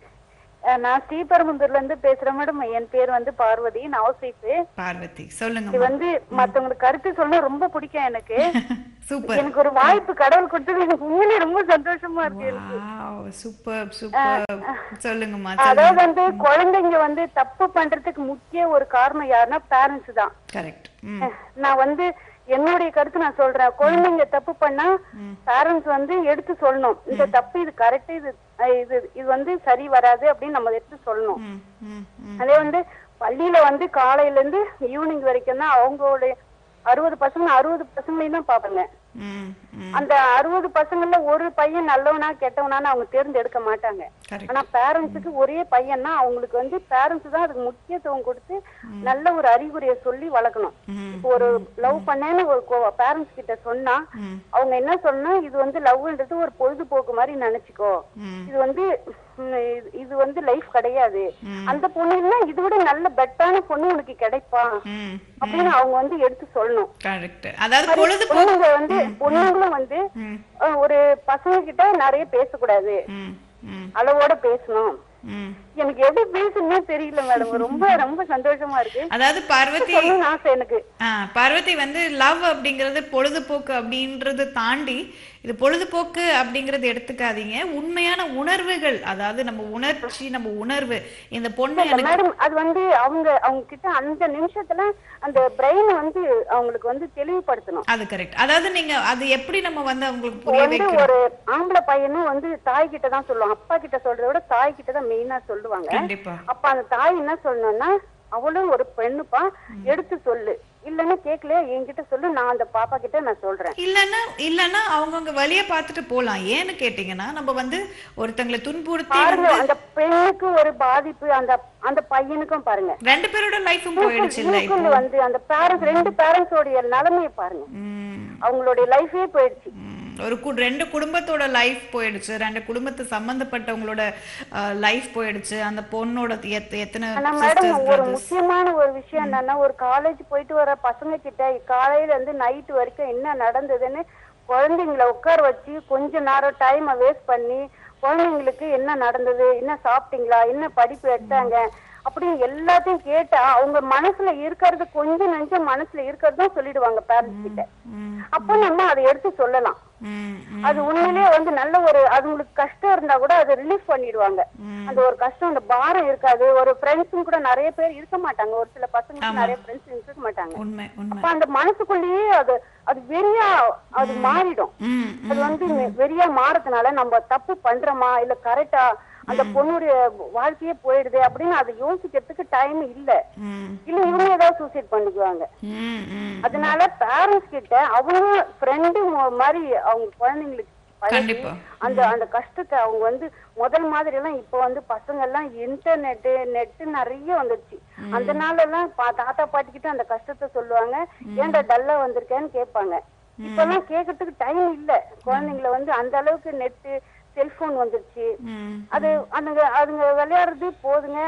அஹ் நான் ஸ்ரீபெரும்புதூர்ல இருந்து பேசுறேன் மேடம் என் பேர் வந்து பார்வதி நான் ஹவுஸ் ஒய்ஃப் பார்வதி இது சொல்லுங்க வந்து மத்தவங்களுக்கு கருத்து சொல்ல ரொம்ப பிடிக்கும் எனக்கு சூப்பர் எனக்கு ஒரு வாய்ப்பு கடவுள் கொடுத்தது எனக்கு உண்மையிலே ரொம்ப சந்தோஷமா இருக்கு எனக்கு சூப்பர் சூப்பர் சொல்லுங்கம்மா சொல்லுங்க அதாவது வந்து குழந்தைங்க வந்து தப்பு பண்றதுக்கு முக்கிய ஒரு காரணம் யாருன்னா பேரண்ட்ஸ் தான் கரெக்ட் ம் நான் வந்து என்னுடைய கருத்து நான் சொல்றேன் குழந்தைங்க தப்பு பண்ணா பேரண்ட்ஸ் வந்து எடுத்து சொல்லணும் இந்த தப்பு இது கரெக்ட் இது அஹ் இது இது வந்து சரி வராது அப்படின்னு நம்ம எடுத்து சொல்லணும் ம் ம் ம் அதே வந்து பள்ளியில வந்து காலையில இருந்து ஈவினிங் வரைக்கும் தான் அவங்களுடைய அறுபது பசங்க அறுபது பசங்களையும் தான் பாப்பாங்க ம் ம் அந்த அறுபது பசங்கள்ல ஒரு பையன் நல்லவனா கெட்டவனான்னு அவங்க தேர்ந்தெடுக்க மாட்டாங்க கரெக்ட் ஆனா பேரண்ட்ஸுக்கு ஒரே பையன்னா அவங்களுக்கு வந்து பேரண்ட்ஸ் தான் அதுக்கு முக்கியத்துவம் கொடுத்து நல்ல ஒரு அறிகுறியை சொல்லி வளர்க்கணும் ம் இப்போ ஒரு லவ் பண்ணேன்னு ஒரு பேரண்ட்ஸ் கிட்ட சொன்னா ம் அவங்க என்ன சொன்னா இது வந்து லவ்ன்றது ஒரு பொழுதுபோக்கு மாதிரி நினைச்சுக்கோ ம் இது வந்து ம், இது- இது வந்து லைஃப் கிடையாது அந்த பொண்ணுன்னா இது விட நல்ல பெட்டான பொண்ணு உனக்கு கிடைப்பா ம் அப்படின்னு அவங்க வந்து எடுத்து சொல்லணும் கரெக்ட் அதாவது பொழுது பொண்ணுங்க வந்து பொண்ணுங்களும் வந்து ம் அஹ், ஒரு பசங்க கிட்ட நிறைய பேசக்கூடாது ம் ம் அளவோட பேசணும் ம் எனக்கு எப்படி பேசணும்னே தெரியல மேடம் ரொம்ப ரொம்ப சந்தோஷமா இருக்கு அதாவது பார்வதி சொல்லணும்னு ஆசை எனக்கு ஆ பார்வதி வந்து லவ் அப்படிங்கிறது பொழுதுபோக்கு அப்படின்றது தாண்டி இது பொழுதுபோக்கு அப்படிங்கறது எடுத்துக்காதீங்க உண்மையான உணர்வுகள் அதாவது நம்ம உணர்ச்சி நம்ம உணர்வு இந்த பொண்ணு இல்ல எனக்கு மேடம் அது வந்து அவங்க அவங்க கிட்ட அந்த நிமிஷத்துல அந்த பிரெயின் வந்து அவங்களுக்கு வந்து தெளிவுபடுத்தணும் அது கரெக்ட் அதாவது நீங்க அது எப்படி நம்ம வந்து அவங்களுக்கு இப்போ புரிய வந்து வைக்கணும் ஒரு ஆம்பளை பையனும் வந்து தாய் கிட்ட தான் சொல்லுவாங்க அப்பா கிட்ட சொல்றதை விட தாய் கிட்ட தான் மெயினா சொல்லுவாங்க கண்டிப்பா அப்ப அந்த தாய் என்ன சொல்லணும்னா அவளும் ஒரு பெண்ணுப்பா எடுத்து சொல்லு இல்லன்னா கேக்கலையா என்கிட்ட சொல்லு நான் அந்த பாப்பா கிட்ட நான் சொல்றேன் இல்லன்னா இல்லன்னா அவங்கவங்க வழிய பார்த்துட்டு போலாம் ஏன்னு கேட்டீங்கன்னா நம்ம வந்து ஒருத்தங்களை துன்புறுத்தி பாருங்க வந்து அந்த பெண்ணுக்கு ஒரு பாதிப்பு அந்த அந்த பையனுக்கும் பாருங்க ரெண்டு பேரோட லைஃபும் போயிடுச்சு இல்ல இப்போ இவங்களுக்கு வந்து அந்த பேரண்ட்ஸ் ரெண்டு பேரண்ட்ஸோடைய நிலைமையை பாருங்க ம், அவங்களுடைய லைஃபே போயிடுச்சு ம். ஒரு கு- ரெண்டு குடும்பத்தோட லைஃப் போயிடுச்சு ரெண்டு குடும்பத்து சம்பந்தப்பட்டவங்களோட லைஃப் போயிடுச்சு அந்த பொண்ணோட எத்த- எத்தனை ஆனா மேடம் sisters, ஒரு brothers. முக்கியமான ஒரு விஷயம் என்னன்னா ஒரு காலேஜ் போயிட்டு வர பசங்க கிட்ட காலையில இருந்து நைட் வரைக்கும் என்ன நடந்ததுன்னு குழந்தைங்கள உட்கார வச்சு கொஞ்ச நேரம் டைமை வேஸ்ட் பண்ணி குழந்தைங்களுக்கு என்ன நடந்தது என்ன சாப்பிட்டீங்களா என்ன படிப்பு எடுத்தாங்க அப்படின்னு எல்லாத்தையும் கேட்டா அவங்க மனசுல இருக்கிறது கொஞ்சம் நெஞ்சம் மனசுல இருக்கிறதும் சொல்லிடுவாங்க பேரண்ட்ஸ் கிட்ட ம், அப்போ நம்ம அதை எடுத்து சொல்லலாம் ம், ம், அது உண்மையிலேயே வந்து நல்ல ஒரு அதுங்களுக்கு கஷ்டம் இருந்தா கூட அதை ரிலீஃப் பண்ணிடுவாங்க ம். அந்த ஒரு கஷ்டம் அந்த பாரம் இருக்காது ஒரு ஃப்ரெண்ட்ஸும் கூட நிறைய பேர் இருக்க மாட்டாங்க ஒரு சில பசங்க நிறைய ஃப்ரெண்ட்ஸ் இருக்க மாட்டாங்க உண்மை உண்மை அப்ப அந்த மனசுக்குள்ளேயே அது அது வெறியா அது மாறிடும் ம், அது வந்து வெறியா மாறதுனால நம்ம தப்பு பண்றோமா இல்ல கரெக்டா அந்த பொண்ணுடைய வாழ்க்கையே போயிடுது அப்படின்னு அதை யோசிக்கிறதுக்கு டைம் இல்ல ம், இல்ல இவங்க ஏதாவது சூசைட் பண்ணிக்குவாங்க ம், ம். அதனால பேரண்ட்ஸ் கிட்ட அவங்க ஃப்ரெண்டு மாதிரி அவங்க குழந்தைங்களுக்கு பழகி கண்டிப்பா அந்த அந்த கஷ்டத்தை அவங்க வந்து முதல் மாதிரி எல்லாம் இப்ப வந்து பசங்க எல்லாம் இன்டர்நெட் நெட் நிறைய வந்துருச்சு அந்த நாள் எல்லாம் பா- தாத்தா பாட்டி கிட்ட அந்த கஷ்டத்தை சொல்லுவாங்க ஏன்டா டல்லா வந்திருக்கேன்னு கேட்பாங்க இப்பெல்லாம் கேட்கறதுக்கு டைம் இல்ல குழந்தைங்களை வந்து அந்த அளவுக்கு நெட்டு செல்போன் வந்துருச்சு ம், அது அதுங்க அதுங்க விளையாடுறது போதுங்க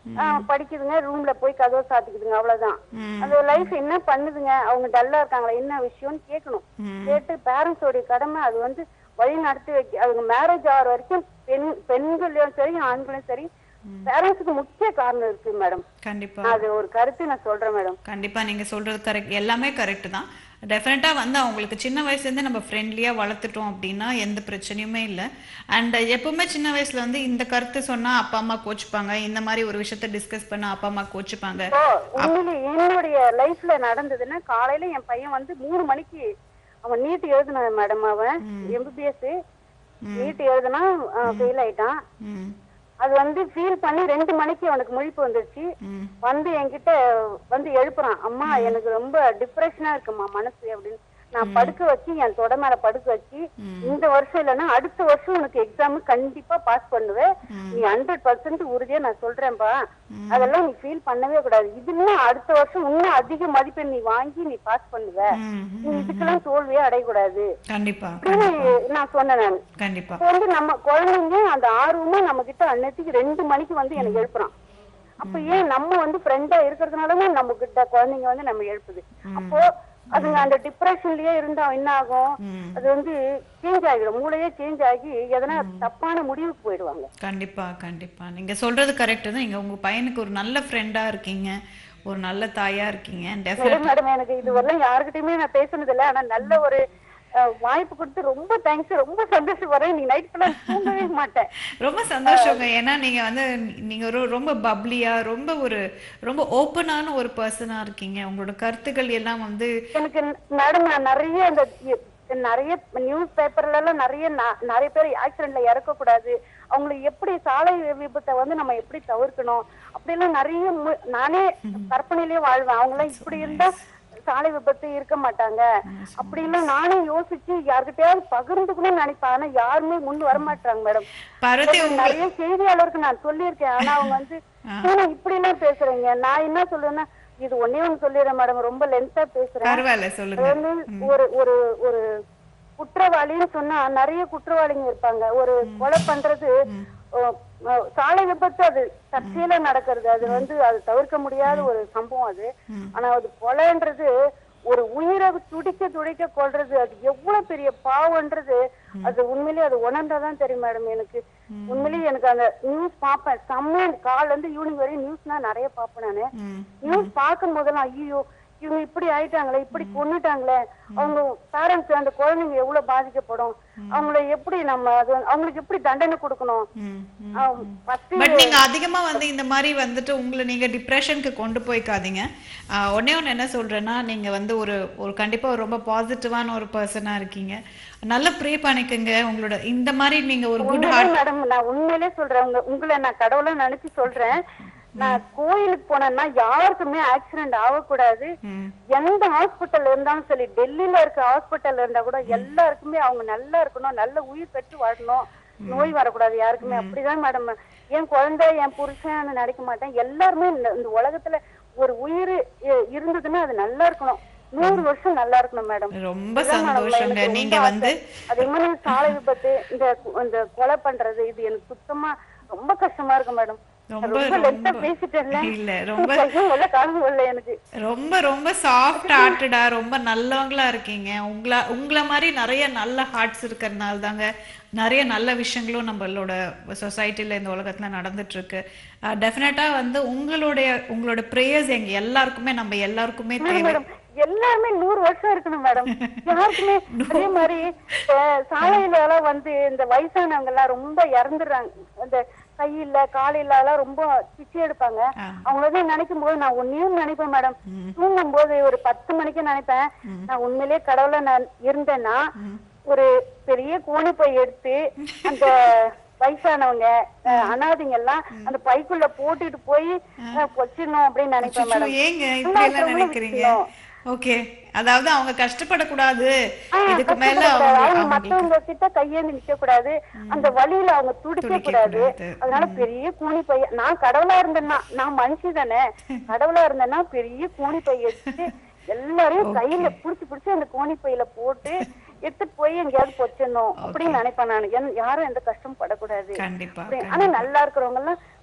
ஆஹ் படிக்குதுங்க ரூம்ல போய் கதவை சாத்திக்குதுங்க அவ்வளவுதான் அந்த லைஃப் என்ன பண்ணுதுங்க அவங்க டல்லா இருக்காங்களா என்ன விஷயம்னு கேட்கணும் கேட்டு பேரண்ட்ஸோடைய கடமை அது வந்து வழி நடத்தி வைக்க அவங்க மேரேஜ் ஆகிற வரைக்கும் பெண் பெண்களையும் சரி ஆண்களையும் சரி பேரண்ட்ஸுக்கு முக்கிய காரணம் இருக்கு மேடம் கண்டிப்பா அது ஒரு கருத்து நான் சொல்றேன் மேடம் கண்டிப்பா நீங்க சொல்றது கரெக்ட் எல்லாமே கரெக்ட் தான் டெஃபினட்டா வந்து அவங்களுக்கு சின்ன வயசுலேருந்து நம்ம ஃப்ரெண்ட்லியா வளர்த்துட்டோம் அப்படின்னா எந்த பிரச்சனையுமே இல்லை அண்ட் எப்பவுமே சின்ன வயசுல வந்து இந்த கருத்து சொன்னா அப்பா அம்மா கோச்சுப்பாங்க இந்த மாதிரி ஒரு விஷயத்த டிஸ்கஸ் பண்ணா அப்பா அம்மா கோச்சுப்பாங்க இப்போ உண்மையிலே என்னுடைய லைஃப்ல நடந்ததுன்னா காலையில என் பையன் வந்து மூணு மணிக்கு அவன் நீட் எழுதினான் மேடம் அவன் எம்பிபிஎஸ் நீட் எழுதுனா ஃபெயில் ஆயிட்டான் ம் அது வந்து ஃபீல் பண்ணி ரெண்டு மணிக்கு அவனுக்கு முழிப்பு வந்துருச்சு ம் வந்து என்கிட்ட வந்து எழுப்புறான் அம்மா எனக்கு ரொம்ப டிப்ரெஷனா இருக்குமா மனசு அப்படின்னு நான் படுக்க வச்சு என் தொட மேல படுக்க வச்சு இந்த வருஷம் இல்லைன்னா அடுத்த வருஷம் உனக்கு எக்ஸாம் கண்டிப்பா பாஸ் பண்ணுவேன் நீ ஹண்ட்ரட் பர்சன்ட் உறுதியா நான் சொல்றேன்பா அதெல்லாம் நீ ஃபீல் பண்ணவே கூடாது இதுன்னா அடுத்த வருஷம் இன்னும் அதிக மதிப்பெண் நீ வாங்கி நீ பாஸ் பண்ணுவ ம், நீ இதுக்கெல்லாம் தோல்வியே அடையக்கூடாது கண்டிப்பா அப்படின்னு நான் சொன்னேன் நான் கண்டிப்பா இப்போ வந்து நம்ம குழந்தைங்க அந்த ஆர்வமா நம்ம கிட்ட அன்னத்துக்கு ரெண்டு மணிக்கு வந்து எனக்கு எழுப்புறான் அப்ப ஏன் நம்ம வந்து ஃப்ரெண்டா இருக்கிறதுனாலதான் நம்ம கிட்ட குழந்தைங்க வந்து நம்ம எழுப்புது அப்போ அதுங்க அந்த டிப்ரெஷன்லயே இருந்தா என்ன ஆகும் ம். அது வந்து சேஞ்ச் ஆகிடும் மூளையே சேஞ்ச் ஆகி எதனா தப்பான முடிவுக்கு போயிடுவாங்க கண்டிப்பா கண்டிப்பா நீங்க சொல்றது கரெக்ட் தான் நீங்க உங்க பையனுக்கு ஒரு நல்ல ஃப்ரெண்டா இருக்கீங்க ஒரு நல்ல தாயா இருக்கீங்க டெஃபினட் மேடம் மேடம் எனக்கு இது வரலாம் யாருக்கிட்டயுமே நான் பேசுனது இல்ல ஆனா நல்ல ஒரு அஹ், வாய்ப்பு கொடுத்து ரொம்ப தேங்க்ஸ் ரொம்ப சந்தோஷப்படுறேன் நீ நைட் ஃபுல்லா தூங்கவே மாட்டேன் ரொம்ப சந்தோஷங்க ஏன்னா நீங்க வந்து நீங்க ஒரு ரொம்ப பப்ளியா ரொம்ப ஒரு ரொம்ப ஓப்பனான ஒரு பர்சனா இருக்கீங்க உங்களோட கருத்துக்கள் எல்லாம் வந்து எனக்கு மேடம் நான் நிறைய இந்த இ- நிறைய நியூஸ் பேப்பர்ல எல்லாம் நிறைய ந- நிறைய பேர் ஆக்சிடென்ட்ல இறக்க கூடாது அவங்களுக்கு எப்படி சாலை விபத்தை வந்து நம்ம எப்படி தவிர்க்கணும் அப்படியெல்லாம் நிறைய மு- நானே கற்பனையிலேயே வாழ்வேன் அவங்க எல்லாம் இப்படி இருந்தா சாலை விபத்து இருக்க மாட்டாங்க அப்படிலாம் நானே யோசிச்சு யார்கிட்டயாவது பகிர்ந்துக்கணும்னு நினைப்பேன் ஆனா யாருமே முன் வர மாட்டாங்க மேடம் பார்வதி உங்க நிறைய செய்தியாளருக்கு நான் சொல்லியிருக்கேன் ஆனா அவங்க வந்து "ஏன்னா இப்படி எல்லாம் பேசுறீங்க நான் என்ன சொல்லுவேன்னா இது ஒன்னே ஒண்ணு சொல்லிடுறேன் மேடம் ரொம்ப லென்த்தா பேசுறேன் பரவாயில்ல அது சொல்லுங்க வந்து ஒரு ஒரு ஒரு குற்றவாளின்னு சொன்னா நிறைய குற்றவாளிங்க இருப்பாங்க ஒரு கொலை பண்றது ஓ, ஓ, சாலை விபத்து அது தற்செயலா நடக்கிறது அது வந்து அது தவிர்க்க முடியாத ஒரு சம்பவம் அது ஆனா அது கொலைன்றது ஒரு உயிரை துடிக்க துடிக்க கொல்றது அது எவ்வளவு பெரிய பாவம்ன்றது அது உண்மையிலேயே அது உணர்ந்தாதான் தெரியும் மேடம் எனக்கு உண்மையிலேயே எனக்கு அந்த நியூஸ் பார்ப்பேன் செம்ம காலைல இருந்து ஈவினிங் வரையும் நியூஸ்னா நிறைய பார்ப்பேன் நானு ம் நியூஸ் பார்க்கும் போதெல்லாம் ஐயோ இவங்க இப்படி ஆயிட்டாங்களே இப்படி கொன்னுட்டாங்களே அவங்க பேரண்ட்ஸ் அந்த குழந்தைங்க எவ்வளவு பாதிக்கப்படும் அவங்கள எப்படி நம்ம அது அவங்களுக்கு எப்படி தண்டனை கொடுக்கணும் ம் ம். ஃபர்ஸ்ட் பட் நீங்க அதிகமா வந்து இந்த மாதிரி வந்துட்டு உங்களை நீங்க டிப்ரெஷனுக்கு கொண்டு போய்க்காதீங்க ஆஹ் ஒண்ணே ஒண்ணு என்ன சொல்றேன்னா நீங்க வந்து ஒரு ஒரு கண்டிப்பா ஒரு ரொம்ப பாசிட்டிவான ஒரு பர்சனா இருக்கீங்க நல்லா ப்ரே பண்ணிக்கங்க உங்களோட இந்த மாதிரி நீங்க ஒரு குட் ஹார்ட் மேடம் நான் உண்மையிலே சொல்றேன் உங்க உங்களை நான் கடவுளா நினைச்சு சொல்றேன் நான் கோயிலுக்கு போனேன்னா யாருக்குமே ஆக்சிடென்ட் ஆகக்கூடாது எந்த ஹாஸ்பிட்டல் இருந்தாலும் சரி டெல்லியில இருக்க ஹாஸ்பிட்டல் இருந்தா கூட எல்லாருக்குமே அவங்க நல்லா இருக்கணும் நல்ல உயிர் பெற்று வாழணும் நோய் வரக்கூடாது யாருக்குமே அப்படிதான் மேடம் என் குழந்தை என் புருஷன் நினைக்க மாட்டேன் எல்லாருமே இந்த இந்த உலகத்துல ஒரு உயிர் இ- இருந்ததுன்னா அது நல்லா இருக்கணும் நூறு வருஷம் நல்லா இருக்கணும் மேடம் ரொம்ப இதுதான் madam சந்தோஷங்க எனக்கு ரொம்ப நீங்க ஆசை. வந்து அதே மாதிரி சாலை விபத்து இந்த இந்த கொலை பண்றது இது எனக்கு சுத்தமா ரொம்ப கஷ்டமா இருக்கு மேடம் ரொம்ப, ரொம்ப லென்த்தா ரொம்ப. பேசிட்டேன்ல இல்ல, ரொம்ப- கையும் வரல, காலும் வரல எனக்கு ரொம்ப ரொம்ப சாஃப்ட் ஹார்ட்டடா ரொம்ப நல்லவங்களா இருக்கீங்க உங்கள உங்கள மாதிரி நிறைய நல்ல ஹார்ட்ஸ் இருக்கிறதுனால தாங்க நிறைய நல்ல விஷயங்களும் நம்மளோட சொசைட்டில இந்த உலகத்துல நடந்துட்டு இருக்கு டெஃபினட்டா வந்து உங்களுடைய உங்களோட ப்ரேயர்ஸ் எங்க எல்லாருக்குமே நம்ம எல்லாருக்குமே தேவை மேடம் எல்லாருமே நூறு வருஷம் இருக்கணும் மேடம் யாருக்குமே அதே மாதிரி அஹ், சாலையில எல்லாம் வந்து இந்த வயசானவங்க எல்லாம் ரொம்ப இறந்துடுறாங்க இந்த கையில காலையில எல்லாம் ரொம்ப பிச்சை எடுப்பாங்க ஆ. அவங்கள வந்து நினைக்கும் போது நான் ஒன்னையும் நினைப்பேன் மேடம் தூங்கும் போது ஒரு பத்து மணிக்கு நினைப்பேன் நான் உண்மையிலேயே கடவுள நான் இருந்தேன்னா ஒரு பெரிய கோணி பை எடுத்து அந்த வயசானவங்க அஹ், அனாதைங்க எல்லாம் அந்த பைக்குள்ள போட்டுட்டு போய் அஹ், வச்சிடணும் அப்படின்னு நினைப்பேன் அச்சச்சோ, மேடம் ஏங்க நல்லா இப்படி எல்லாம் இருக்கிறவங்களும் நினைக்கிறீங்க விட்டுடணும். ஓகே அதாவது அவங்க கஷ்டப்படக்கூடாது ஆ, இதுக்கு மேல கஷ்டப்படக்கூடாது. அவங்க அவங்க அவங்களுக்கு மத்தவங்க கிட்ட கையேந்தி நிக்க கூடாது அந்த வழியில அவங்க துடிக்க துடிக்க கூடாது கூடாது. அதனால பெரிய கூணி பைய நான் கடவுளா இருந்தேன்னா நான் மனுஷி தானே கடவுளா இருந்தேன்னா பெரிய கூணி பை எடுத்து எல்லாரையும் கையில புடிச்சு புடிச்சு அந்த கோணி பையில போட்டு எடுத்துட்டு போய் எங்கேயாவது பொச்சிடணும் அப்படின்னு நினைப்பேன் நான் என்- யாரும் எந்த கஷ்டமும் படக்கூடாது கண்டிப்பா அப்படி- ஆனா நல்லா இருக்கிறவங்க எல்லாம்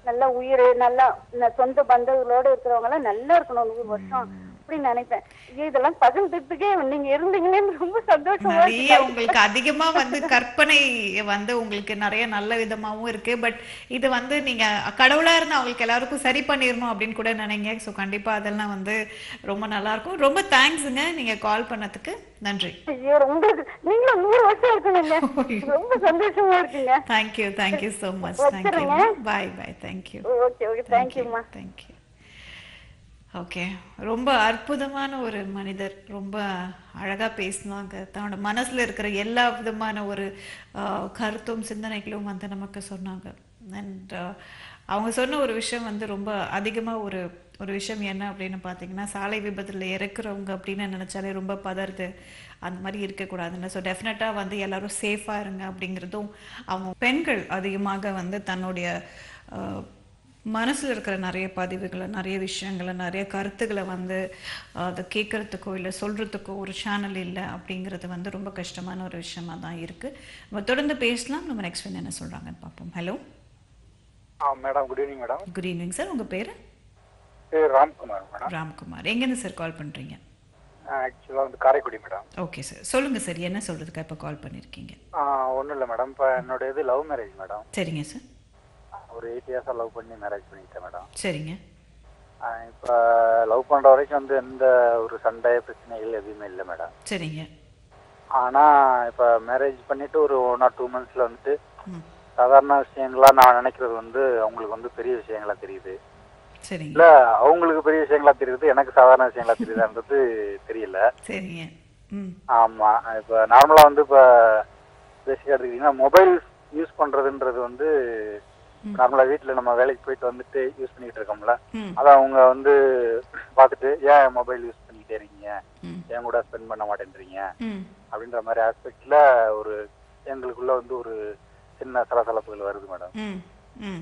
நல்லா உயிர் நல்லா ந- சொந்த பந்தங்களோட இருக்கிறவங்க எல்லாம் நல்லா இருக்கணும் நூறு வருஷம் அப்படின்னு நினைப்பேன் ஐயோ, இதெல்லாம் பகிர்ந்துட்டுக்கே நீங்க இருந்தீங்களேன்னு ரொம்ப சந்தோஷமா நிறைய இருக்கு. உங்களுக்கு அதிகமா வந்து கற்பனை வந்து உங்களுக்கு நிறைய நல்ல விதமாவும் இருக்கு பட் இது வந்து நீங்க கடவுளா இருந்து அவங்களுக்கு எல்லாருக்கும் சரி பண்ணிடணும் அப்படின்னு கூட நினைங்க ஸோ கண்டிப்பா அதெல்லாம் வந்து ரொம்ப நல்லா இருக்கும் ரொம்ப தேங்க்ஸுங்க நீங்க கால் பண்ணதுக்கு நன்றி ஐயோ உங்களுக்கு நீங்களும் நூறு வருஷம் இருக்கணுங்க ரொம்ப சந்தோஷமா இருக்குங்க thank you thank you so much thank you வச்சிருங்க. Bye bye thank you okay okay தேங்க்யூம்மா தேங்க்யூ ஓகே ரொம்ப அற்புதமான ஒரு மனிதர் ரொம்ப அழகா பேசினாங்க தன்னோட மனசுல இருக்கிற எல்லா விதமான ஒரு ஆஹ், கருத்தும் சிந்தனைகளும் வந்து நமக்கு சொன்னாங்க அண்ட் அவங்க சொன்ன ஒரு விஷயம் வந்து ரொம்ப அதிகமா ஒரு ஒரு விஷயம் என்ன அப்படின்னு பார்த்தீங்கன்னா சாலை விபத்துல இறக்குறவங்க அப்படின்னு நினைச்சாலே ரொம்ப பதறுது அந்த மாதிரி இருக்கக்கூடாதுன்னு ஸோ டெஃபினட்டாக வந்து எல்லாரும் சேஃபாக இருங்க அப்படிங்கிறதும் அவங்க பெண்கள் அதிகமாக வந்து தன்னுடைய ஆஹ், மனசுல இருக்கிற நிறைய பதிவுகளை நிறைய விஷயங்களை நிறைய கருத்துக்களை வந்து அஹ், அதை கேட்கறதுக்கோ இல்லை சொல்றதுக்கோ ஒரு சேனல் இல்லை அப்படிங்கிறது வந்து ரொம்ப கஷ்டமான ஒரு விஷயமா தான் இருக்கு நம்ம தொடர்ந்து பேசலாம் நம்ம நெக்ஸ்ட் வந்து என்ன சொல்றாங்கன்னு பார்ப்போம் ஹலோ ஆ madam good evening madam good evening sir உங்க பேரு பேர் ராம்குமார் மேடம் ராம்குமார் எங்கேருந்து சார் கால் பண்றீங்க ஆக்சுவலாக வந்து காரைக்குடி மேடம் ஓகே சார் சொல்லுங்க சார் என்ன சொல்றதுக்கு இப்போ கால் பண்ணியிருக்கீங்க ஒன்றும் இல்லை மேடம் இப்போ என்னோட இது லவ் மேரேஜ் மேடம் சரிங்க சார் ஒரு எயிட் இயர்ஸாக லவ் பண்ணி மேரேஜ் பண்ணிட்டேன் மேடம் சரிங்க இப்போ லவ் பண்ணுற வரைக்கும் வந்து எந்த ஒரு சண்டை பிரச்சனைகள் எதுவுமே இல்லை மேடம் சரிங்க ஆனால் இப்போ மேரேஜ் பண்ணிட்டு ஒரு ஒன் ஆர் டூ மந்த்ஸில் வந்துட்டு ம் சாதாரண விஷயங்களா நான் நினைக்கிறது வந்து அவங்களுக்கு வந்து பெரிய விஷயங்களா தெரியுது சரிங்க இல்லை அவங்களுக்கு பெரிய விஷயங்களா தெரியுது எனக்கு சாதாரண விஷயங்களா தெரியுதான்றது தெரியல சரிங்க ம் ஆமா இப்ப நார்மலா வந்து இப்ப பேசிக்கா எடுத்துக்கிட்டீங்கன்னா மொபைல் யூஸ் பண்றதுன்றது வந்து நார்மலா வீட்ல நம்ம வேலைக்கு போயிட்டு வந்துட்டு யூஸ் பண்ணிட்டு இருக்கோம்ல ம் அத அவங்க வந்து பார்த்துட்டு ஏன் மொபைல் யூஸ் பண்ணிக்கிட்டே இருக்கீங்க ம் ஏன் கூட ஸ்பெண்ட் பண்ண மாட்டேன்றீங்க ம் அப்படின்ற மாதிரி ஆஸ்பெக்ட்ல ஒரு எங்களுக்குள்ள வந்து ஒரு சின்ன சலசலப்புகள் வருது மேடம் ம் ம்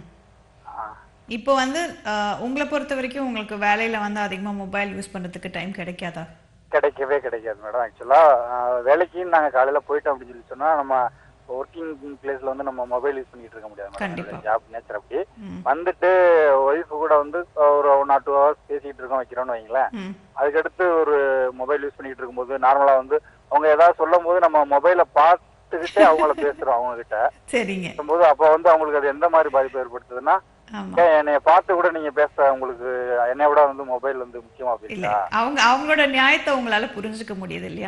இப்போ வந்து அஹ், உங்களை பொறுத்த வரைக்கும் உங்களுக்கு வேலையில வந்து அதிகமா மொபைல் யூஸ் பண்றதுக்கு டைம் கிடைக்காதா கிடைக்கவே கிடைக்காது மேடம் ஆக்சுவலா வேலைக்கு நாங்க காலையில போயிட்டோம் அப்படின்னு சொல்லி சொன்னா நம்ம ஒர்க்கிங் பிளேஸ்ல வந்து நம்ம மொபைல் யூஸ் பண்ணிட்டு இருக்க முடியாது கண்டிப்பா. மேடம் ஜாப் நேச்சர் அப்படி ம் வந்துட்டு ஒய்ஃப் கூட வந்து ஒரு ஒன் ஆர் டூ ஹவர்ஸ் பேசிட்டு இருக்கோம் வைக்கிறோம்னு வைங்களேன் ம் அதுக்கடுத்து ஒரு மொபைல் யூஸ் பண்ணிட்டு இருக்கும்போது நார்மலா வந்து அவங்க ஏதாவது சொல்லும் போது நம்ம மொபைலை பார்த்துக்கிட்டே அவங்கள பேசுறோம் அவங்க கிட்ட சரிங்க பேசும்போது அப்ப வந்து அவங்களுக்கு அது எந்த மாதிரி பாதிப்பு ஏற்படுத்துதுன்னா ஆமா ஏன் என்னைய பார்த்து கூட நீங்க பேச உங்களுக்கு என்னை விட வந்து மொபைல் வந்து முக்கியமா இல்ல போயிட்டா அவங்க அவங்களோட நியாயத்தை உங்களால புரிஞ்சுக்க முடியுது இல்லையா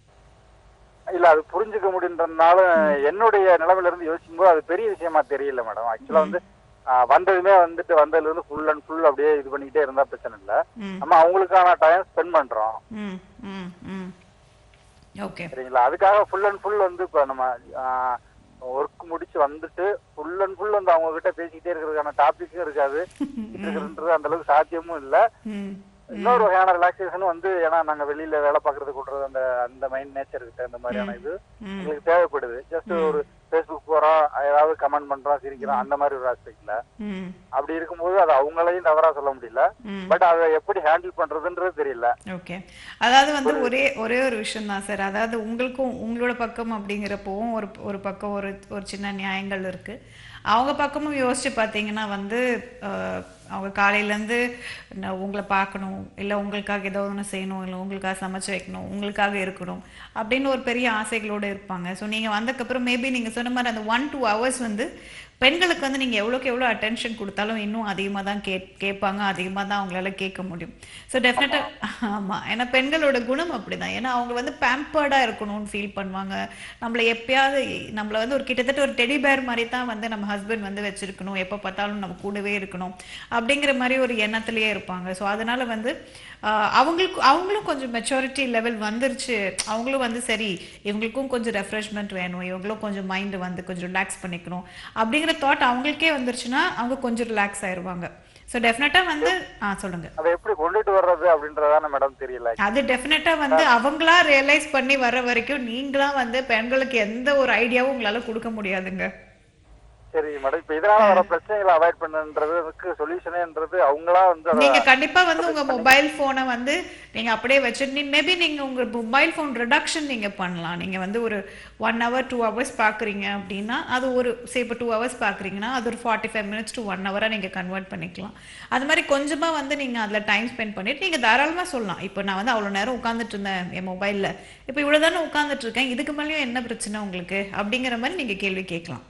இல்ல அது புரிஞ்சுக்க முடியுன்றதுனால என்னுடைய நிலைமையில இருந்து யோசிக்கும் போது அது பெரிய விஷயமா தெரியல மேடம் ஆக்சுவலா வந்து ஆஹ், வந்ததுமே வந்துட்டு வந்ததுல இருந்து ஃபுல் அண்ட் ஃபுல் அப்படியே இது பண்ணிக்கிட்டே இருந்தா பிரச்சனை இல்ல ம் நம்ம அவங்களுக்கான டைம் ஸ்பெண்ட் பண்றோம் ம் ம் ம் ஓகே சரிங்களா அதுக்காக ஃபுல் அண்ட் ஃபுல் வந்து இப்ப நம்ம ஒர்க் முடிச்சு வந்துட்டு ஃபுல் அண்ட் ஃபுல் வந்து அவங்க கிட்ட பேசிக்கிட்டே இருக்கிறதுக்கான டாபிக்கும் இருக்காது இருக்கிறதுன்றது அந்த அளவுக்கு சாத்தியமும் இல்ல ம் இன்னொரு வகையான ரிலாக்ஸேஷன் வந்து ஏன்னா நாங்க வெளியில வேலை பாக்குறது கூட்டுறது அந்த அந்த மைண்ட் நேச்சர் கிட்ட அந்த மாதிரியான இது ம் எங்களுக்கு தேவைப்படுது ஜஸ்ட் ஒரு ஃபேஸ்புக் போறோம் ஏதாவது கமெண்ட் பண்றோம் சிரிக்கிறோம் அந்த மாதிரி ஒரு ஆஸ்பெக்ட்ல ம் அப்படி இருக்கும்போது அது அவங்களையும் தவறா சொல்ல முடியல ம் பட் அதை எப்படி ஹேண்டில் பண்றதுன்றது தெரியல ஓகே அதாவது வந்து ஒரே ஒரே ஒரு விஷயம் தான் சார் அதாவது உங்களுக்கும் உங்களோட பக்கம் அப்படிங்கிறப்பவும் ஒரு ஒரு பக்கம் ஒரு ஒரு சின்ன நியாயங்கள் இருக்கு அவங்க பக்கமும் யோசிச்சு பார்த்தீங்கன்னா வந்து அஹ், அவங்க காலையிலேருந்து உங்களை பார்க்கணும் இல்லை உங்களுக்காக ஏதோ ஒன்று செய்யணும் இல்லை உங்களுக்காக சமைச்சு வைக்கணும் உங்களுக்காக இருக்கணும் அப்படின்னு ஒரு பெரிய ஆசைகளோடு இருப்பாங்க ஸோ நீங்கள் வந்ததுக்கப்புறம் மேபி நீங்கள் சொன்ன மாதிரி அந்த ஒன் டூ ஹவர்ஸ் வந்து பெண்களுக்கு வந்து நீங்கள் எவ்வளோக்கு எவ்வளோ அட்டென்ஷன் கொடுத்தாலும் இன்னும் அதிகமாக தான் கே கேட்பாங்க அதிகமாக தான் அவங்களால கேட்க முடியும் ஸோ டெஃபினட்டாக ஆமாம் ஏன்னா பெண்களோட குணம் அப்படிதான் ஏன்னா அவங்க வந்து பேம்பர்டாக இருக்கணும்னு ஃபீல் பண்ணுவாங்க நம்மளை எப்பயாவது நம்மளை வந்து ஒரு கிட்டத்தட்ட ஒரு டெடி பேர் மாதிரி தான் வந்து நம்ம ஹஸ்பண்ட் வந்து வச்சிருக்கணும் எப்போ பார்த்தாலும் நம்ம கூடவே இருக்கணும் அப்படிங்கிற மாதிரி ஒரு எண்ணத்திலேயே இருப்பாங்க ஸோ அதனால வந்து ஆஹ், அவங்களுக்கு அவங்களும் கொஞ்சம் மெச்சூரிட்டி லெவல் வந்துருச்சு அவங்களும் வந்து சரி இவங்களுக்கும் கொஞ்சம் ரெஃப்ரெஷ்மெண்ட் வேணும் இவங்களும் கொஞ்சம் மைண்டு வந்து கொஞ்சம் ரிலாக்ஸ் பண்ணிக்கணும் அப்படிங்கிற தாட் அவங்களுக்கே வந்துருச்சுன்னா அவங்க கொஞ்சம் ரிலாக்ஸ் ஆயிருவாங்க ஸோ டெஃபினட்டாக வந்து ஆ சொல்லுங்க அதை எப்படி கொண்டுட்டு வர்றது அப்படின்றதான மேடம் தெரியல அது டெஃபினட்டா வந்து அவங்களா ரியலைஸ் பண்ணி வர வரைக்கும் நீங்களா வந்து பெண்களுக்கு எந்த ஒரு ஐடியாவும் உங்களால கொடுக்க முடியாதுங்க சரி மேடம் இப்ப இதனால வர பிரச்சனைகளை அவாய்ட் பண்ணுன்றதுக்கு சொல்யூஷனேன்றது அவங்களா வந்து அத- நீங்க கண்டிப்பா வந்து உங்க மொபைல் போனை வந்து நீங்க அப்படியே வச்சுட்டு மேபி நீங்க உங்க மொபைல் போன் ரிடக்ஷன் நீங்க பண்ணலாம் நீங்க வந்து ஒரு ஒன் ஹவர் டூ ஹவர்ஸ் பாக்குறீங்க அப்படின்னா அது ஒரு சே இப்போ டூ ஹவர்ஸ் பாக்குறீங்கன்னா அது ஒரு forty five minutes to one ஹவரா நீங்க கன்வெர்ட் பண்ணிக்கலாம் அது மாதிரி கொஞ்சமா வந்து நீங்க அதுல டைம் ஸ்பெண்ட் பண்ணிட்டு நீங்க தாராளமா சொல்லலாம் இப்போ நான் வந்து அவ்வளவு நேரம் உட்காந்துட்டு இருந்தேன் என் மொபைல்ல இப்போ இவ்வளவு தானே உட்காந்துட்டு இருக்கேன் இதுக்கு மேலேயும் என்ன பிரச்சனை உங்களுக்கு அப்படிங்கிற மாதிரி நீங்க கேள்வி கேட்கலாம்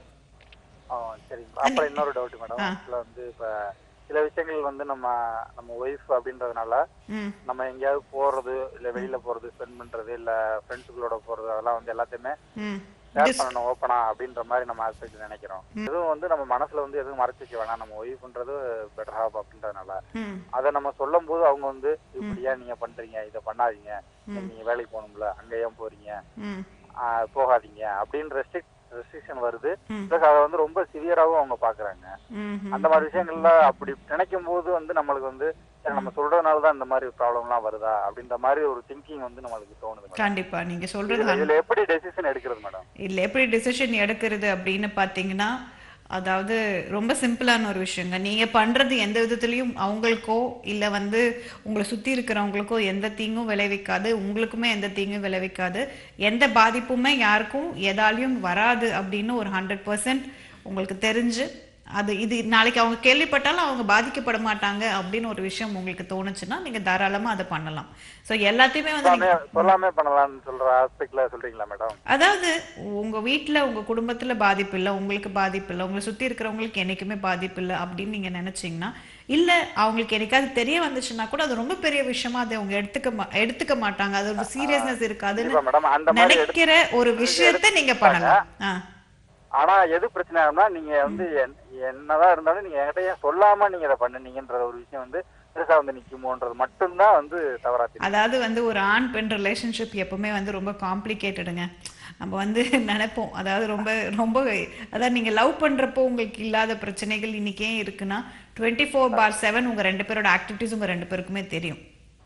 ஆ, சரிங்க அப்புறம் இன்னொரு டவுட் மேடம் ஆ. ஆக்சுவலா வந்து இப்ப சில விஷயங்கள் வந்து நம்ம நம்ம ஒய்ஃப் அப்படின்றதுனால ம் நம்ம எங்கேயாவது போறது இல்ல வெளியில போறது ஸ்பெண்ட் பண்றது இல்ல ஃப்ரெண்ட்ஸுகளோட போறது அதெல்லாம் வந்து எல்லாத்தையுமே ம் ஷேர் பண்ணணும் ஓப்பனா அப்படின்ற மாதிரி நம்ம ஆஸ்பெக்ட் நினைக்கிறோம் எதுவும் வந்து நம்ம மனசுல வந்து எதுவும் மறைச்சு வைக்க வேணாம் நம்ம ஒய்ஃப்ன்றது பெட்டர் ஹாப் அப்படின்றதுனால ம் அதை நம்ம சொல்லும் போது அவங்க வந்து இப்படியா நீங்க பண்றீங்க இதை பண்ணாதீங்க நீங்க வேலைக்கு போகணும்ல அங்க ஏன் போறீங்க ம் ஆ, போகாதீங்க அப்படின்னு ரெஸ்ட்ரிக்ட் ரெஸ்ட்ரிக்ஷன் வருது ம். பிளஸ் அதை வந்து ரொம்ப சிவியராகவும் அவங்க பாக்குறாங்க ம் ம் அந்த மாதிரி விஷயங்கள்ல அப்படி நினைக்கும் போது வந்து நம்மளுக்கு வந்து சரி, நம்ம சொல்றதுனால தான் இந்த மாதிரி ப்ராப்ளம்லாம் வருதா அப்படின்ற மாதிரி ஒரு திங்கிங் வந்து நம்மளுக்கு தோணுது மேடம் கண்டிப்பா நீங்க சொல்றது இதுல இதுல எப்படி டெசிஷன் எடுக்கிறது மேடம் இல்ல எப்படி டிசிஷன் எடுக்கிறது அப்படின்னு பார்த்தீங்கன்னா அதாவது ரொம்ப சிம்பிளான ஒரு விஷயங்க நீங்க பண்றது எந்த விதத்துலயும் அவங்களுக்கோ இல்ல வந்து உங்களை சுத்தி இருக்கிறவங்களுக்கோ எந்த தீங்கும் விளைவிக்காது உங்களுக்குமே எந்த தீங்கும் விளைவிக்காது எந்த பாதிப்புமே யாருக்கும் எதாலையும் வராது அப்படின்னு ஒரு ஹண்ட்ரட் பர்சன்ட் உங்களுக்கு தெரிஞ்சு அது இது நாளைக்கு அவங்க கேள்விப்பட்டாலும் அவங்க பாதிக்கப்பட மாட்டாங்க அப்படின்னு ஒரு விஷயம் உங்களுக்கு தோணுச்சுன்னா நீங்க தாராளமா அதை பண்ணலாம் ஸோ எல்லாத்தையுமே வந்து சொல்லாமே நீங்க சொல்லாமே பண்ணலாம்னு சொல்ற ஆஸ்பெக்ட்ல சொல்றீங்களா மேடம் அதாவது உங்க வீட்ல உங்க குடும்பத்துல பாதிப்பு இல்லை உங்களுக்கு பாதிப்பு இல்லை உங்களை சுத்தி இருக்கிறவங்களுக்கு என்னைக்குமே பாதிப்பு இல்லை அப்படின்னு நீங்க நினைச்சீங்கன்னா இல்ல அவங்களுக்கு என்னைக்காவது தெரிய வந்துச்சுன்னா கூட அது ரொம்ப பெரிய விஷயமா அதை அவங்க எடுத்துக்க மா- எடுத்துக்க மாட்டாங்க அது ஒரு சீரியஸ்னஸ் இருக்காதுன்னு கண்டிப்பா மேடம் அந்த மாதிரி எடுத்து நினைக்கிற ஒரு விஷயத்த நீங்க பண்ணலாம் ஆ ஆனா எது பிரச்சனை ஆகும்னா நீங்க வந்து என்- என்னதான் இருந்தாலும் நீங்க என்கிட்ட ஏன் சொல்லாம நீங்க இதை பண்ணுனீங்கன்ற ஒரு விஷயம் வந்து பெருசா வந்து நிக்குமோன்றது மட்டும்தான் வந்து தவறா தெரியும் அதாவது வந்து ஒரு ஆண் பெண் ரிலேஷன்ஷிப் எப்பவுமே வந்து ரொம்ப காம்ப்ளிகேட்டடுங்க நம்ம வந்து நினைப்போம் அதாவது ரொம்ப ரொம்ப அதாவது நீங்கள் லவ் பண்ணுறப்போ உங்களுக்கு இல்லாத பிரச்சனைகள் இன்னைக்கே இருக்குன்னா டுவெண்ட்டி ஃபோர் பார் செவன் உங்கள் ரெண்டு பேரோட ஆக்டிவிட்டிஸ் உங்கள் ரெண்டு பேருக்குமே தெரியும்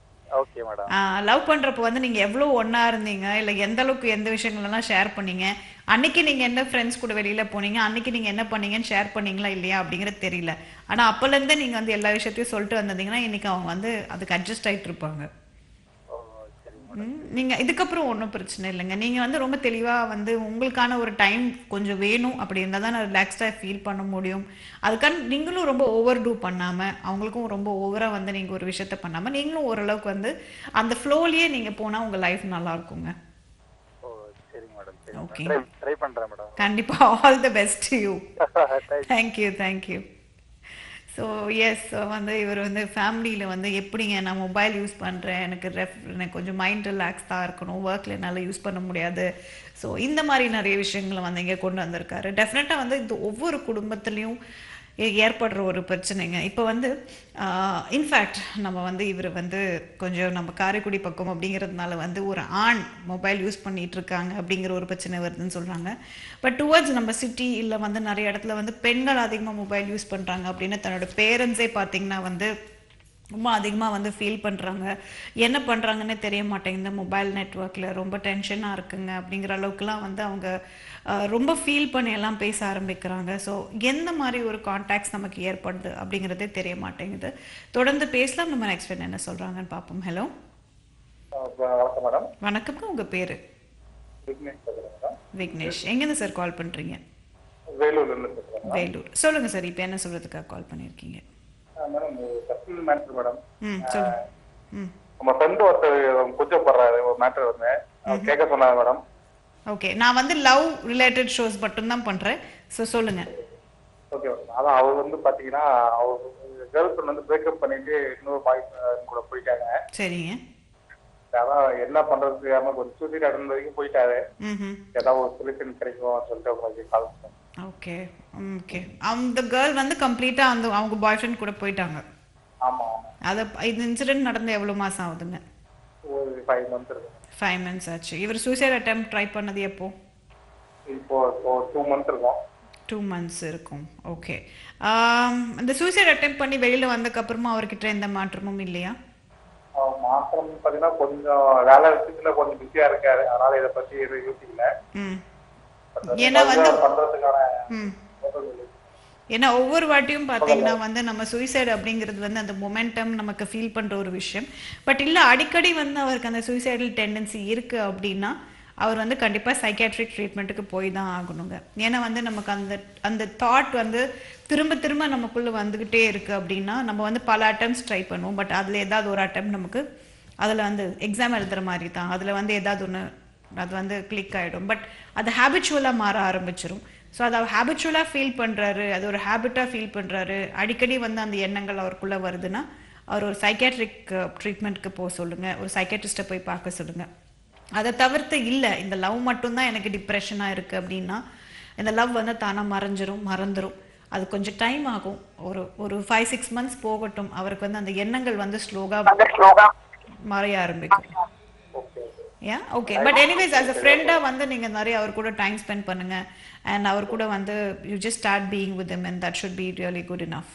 ஓகே மேடம் லவ் பண்ணுறப்போ வந்து நீங்கள் எவ்வளோ ஒன்றா இருந்தீங்க இல்லை எந்த அளவுக்கு எந்த விஷயங்களெல்லாம் ஷேர் பண்ணீங்க அன்னைக்கு நீங்கள் என்ன ஃப்ரெண்ட்ஸ் கூட வெளியில் போனீங்க அன்னைக்கு நீங்கள் என்ன பண்ணீங்கன்னு ஷேர் பண்ணீங்களா இல்லையா அப்படிங்கிறது தெரியல ஆனால் அப்போலேருந்தே நீங்கள் வந்து எல்லா விஷயத்தையும் சொல்லிட்டு வந்திருந்தீங்கன்னா இன்னைக்கு அவங்க வந்து அதுக்கு அட்ஜஸ்ட் ஆயிட்டு இருப்பாங்க ஓ சரி ம், நீங்க இதுக்கப்புறம் ஒன்றும் பிரச்சனை இல்லைங்க நீங்க வந்து ரொம்ப தெளிவா வந்து உங்களுக்கான ஒரு டைம் கொஞ்சம் வேணும் அப்படி இருந்தால் தான் நான் ரிலாக்ஸ்டாக ஃபீல் பண்ண முடியும் அதுக்கான நீங்களும் ரொம்ப ஓவர் டூ பண்ணாம அவங்களுக்கும் ரொம்ப ஓவரா வந்து நீங்க ஒரு விஷயத்த பண்ணாம நீங்களும் ஓரளவுக்கு வந்து அந்த ஃப்ளோலயே நீங்க போனா உங்க லைஃப் நல்லா இருக்குங்க ஓ சரிங்க மேடம் சரி Okay. ட்ரை ட்ரை பண்றேன் மேடம் கண்டிப்பா all the best you thank you thank you so yes வந்து இவர் வந்து ஃபேமிலியில் வந்து எப்படிங்க நான் மொபைல் யூஸ் பண்ணுறேன் எனக்கு ரெஃப் எனக்கு கொஞ்சம் மைண்ட் ரிலாக்ஸ் தான் இருக்கணும் ஒர்க்கில் என்னால் யூஸ் பண்ண முடியாது ஸோ இந்த மாதிரி நிறைய விஷயங்களை வந்து இங்கே கொண்டு வந்திருக்காரு டெஃபினட்டாக வந்து இது ஒவ்வொரு குடும்பத்துலேயும் ஏ- ஏற்படுற ஒரு பிரச்சனைங்க இப்போ வந்து இன்ஃபேக்ட் நம்ம வந்து இவர் வந்து கொஞ்சம் நம்ம காரைக்குடி பக்கம் அப்படிங்கிறதுனால வந்து ஒரு ஆண் மொபைல் யூஸ் பண்ணிட்டு இருக்காங்க அப்படிங்கிற ஒரு பிரச்சனை வருதுன்னு சொல்கிறாங்க பட் டுவர்ட்ஸ் நம்ம சிட்டி இல்லை வந்து நிறைய இடத்துல வந்து பெண்கள் அதிகமாக மொபைல் யூஸ் பண்ணுறாங்க அப்படின்னு தன்னோட பேரண்ட்ஸே பார்த்தீங்கன்னா வந்து ரொம்ப அதிகமாக வந்து ஃபீல் பண்ணுறாங்க என்ன பண்ணுறாங்கன்னே தெரிய மாட்டேங்குது மொபைல் நெட்ஒர்க்கில் ரொம்ப டென்ஷனாக இருக்குங்க அப்படிங்கிற அளவுக்குலாம் வந்து அவங்க அஹ், ரொம்ப ஃபீல் பண்ணி எல்லாம் பேச ஆரம்பிக்கிறாங்க ஸோ எந்த மாதிரி ஒரு கான்டாக்ட்ஸ் நமக்கு ஏற்படுது அப்படிங்கிறதே தெரிய மாட்டேங்குது தொடர்ந்து பேசலாம் நம்ம நெக்ஸ்ட் என்ன சொல்கிறாங்கன்னு பார்ப்போம் ஹலோ வணக்கம் மேடம் வணக்கம்ங்க உங்கள் பேர் விக்னேஷ் பேசுறேன் மேடம் விக்னேஷ் எங்கேருந்து சார் கால் பண்ணுறீங்க வேலூர்ல இருந்து பேசுறேன் வேலூர் சொல்லுங்கள் சார் இப்போ என்ன சொல்கிறதுக்காக கால் பண்ணியிருக்கீங்க மேடம் பர்சனல் மேட்டர் மேடம் ம் சொல்லுங்கள் ம் நம்ம ஃப்ரெண்டு ஒருத்தர் கொஞ்சம் படுறாரு ஒரு மேட்டர் வந்து அவர் கேட்க சொன்னாங்க மேடம் ஓகே நான் வந்து லவ் ரிலேட்டட் ஷோஸ் மட்டும்தான் பண்ணுறேன் ஸோ சொல்லுங்கள் ஓகே மேடம் அதான் அவர் வந்து பாத்தீங்கன்னா அவர் கேர்ள் ஃப்ரெண்ட் வந்து பிரேக்கப் பண்ணிட்டு இன்னொரு பாய் கூட போயிட்டாங்க சரிங்க அதான் என்ன பண்றது தெரியாம கொஞ்சம் சூசைட் அட்டன் வரைக்கும் போயிட்டாரு ம் ஏதாவது ஒரு சொல்யூஷன் கிடைக்கும் சொல்லிட்டு உங்களுக்கு கால் பண்ணேன் ஓகே ஓகே அந்த கேர்ள் வந்து கம்ப்ளீட்டாக அந்த அவங்க பாய் ஃப்ரெண்ட் கூட போயிட்டாங்க ஆமா ஆமா அதை இந்த இன்சிடென்ட் நடந்து எவ்வளோ மாதம் ஆகுதுங்க ஒரு ஃபைவ் மந்த் இருக்கு ஃபைவ் மந்த்ஸ் ஆச்சு இவர் சூசைட் அட்டம் ட்ரை பண்ணது எப்போ இப்போ இப்போ டூ மந்த் இருக்கும் டூ மந்த்ஸ் இருக்கும் ஓகே இந்த சூசைட் அட்டம் பண்ணி வெளியில் வந்ததுக்கப்புறமா அவர்கிட்ட எந்த மாற்றமும் இல்லையா அவர் மாசம் பாத்தீங்கன்னா கொஞ்சம் வேலை விஷயத்துல கொஞ்சம் பிஸியா இருக்காரு அதனால இதை பத்தி எதுவும் யோசிக்கல ம் ஏன்னா வந்து பண்றதுக்கான ம் proposal இருக்கு. ஏன்னா ஒவ்வொரு வாட்டியும் பார்த்தீங்கன்னா வந்து நம்ம சூசைட் அப்படிங்கிறது வந்து அந்த மொமெண்டம் நமக்கு ஃபீல் பண்ற ஒரு விஷயம் பட் இல்ல அடிக்கடி வந்து அவருக்கு அந்த சூசைடல் டெண்டன்சி இருக்கு அப்படின்னா அவர் வந்து கண்டிப்பா சைக்காட்ரிக் ட்ரீட்மெண்ட்டுக்கு போய் தான் ஆகணுங்க ஏன்னா வந்து நமக்கு அந்த அந்த தாட் வந்து திரும்ப திரும்ப நமக்குள்ள வந்துகிட்டே இருக்கு அப்படின்னா நம்ம வந்து பல அட்டம்ஸ் ட்ரை பண்ணுவோம் பட் அதுல ஏதாவது ஒரு அட்டம் நமக்கு அதுல வந்து எக்ஸாம் எழுதுற மாதிரி தான் அதுல வந்து ஏதாவது ஒண்ணு அது வந்து கிளிக் ஆயிடும் பட் அது ஹேபிச்சுவலாக மாற ஆரம்பிச்சிரும் ஸோ அதை ஹேபிச்சுவலாக ஃபீல் பண்றாரு அது ஒரு ஹேபிட்டாக ஃபீல் பண்றாரு அடிக்கடி வந்து அந்த எண்ணங்கள் அவருக்குள்ள வருதுன்னா அவர் ஒரு சைக்காட்ரிக் ட்ரீட்மெண்ட்க்கு போக சொல்லுங்க ஒரு சைக்காட்ரிஸ்ட்டை போய் பார்க்க சொல்லுங்க அதை தவிர்த்து இல்லை இந்த லவ் மட்டும்தான் எனக்கு டிப்ரெஷனாக இருக்கு அப்படின்னா இந்த லவ் வந்து தானா மறைஞ்சிரும் மறந்துரும் அது கொஞ்சம் டைம் ஆகும் ஒரு ஒரு ஃபைவ் சிக்ஸ் மந்த்ஸ் போகட்டும் அவருக்கு வந்து அந்த எண்ணங்கள் வந்து ஸ்லோகா மறைய ஆரம்பிக்கும் yeah okay but anyways as a ஃப்ரெண்டா வந்து நீங்க நிறைய அவர் கூட டைம் ஸ்பெண்ட் பண்ணுங்க அண்ட் அவர் கூட வந்து you just start being with him and that should be really good enough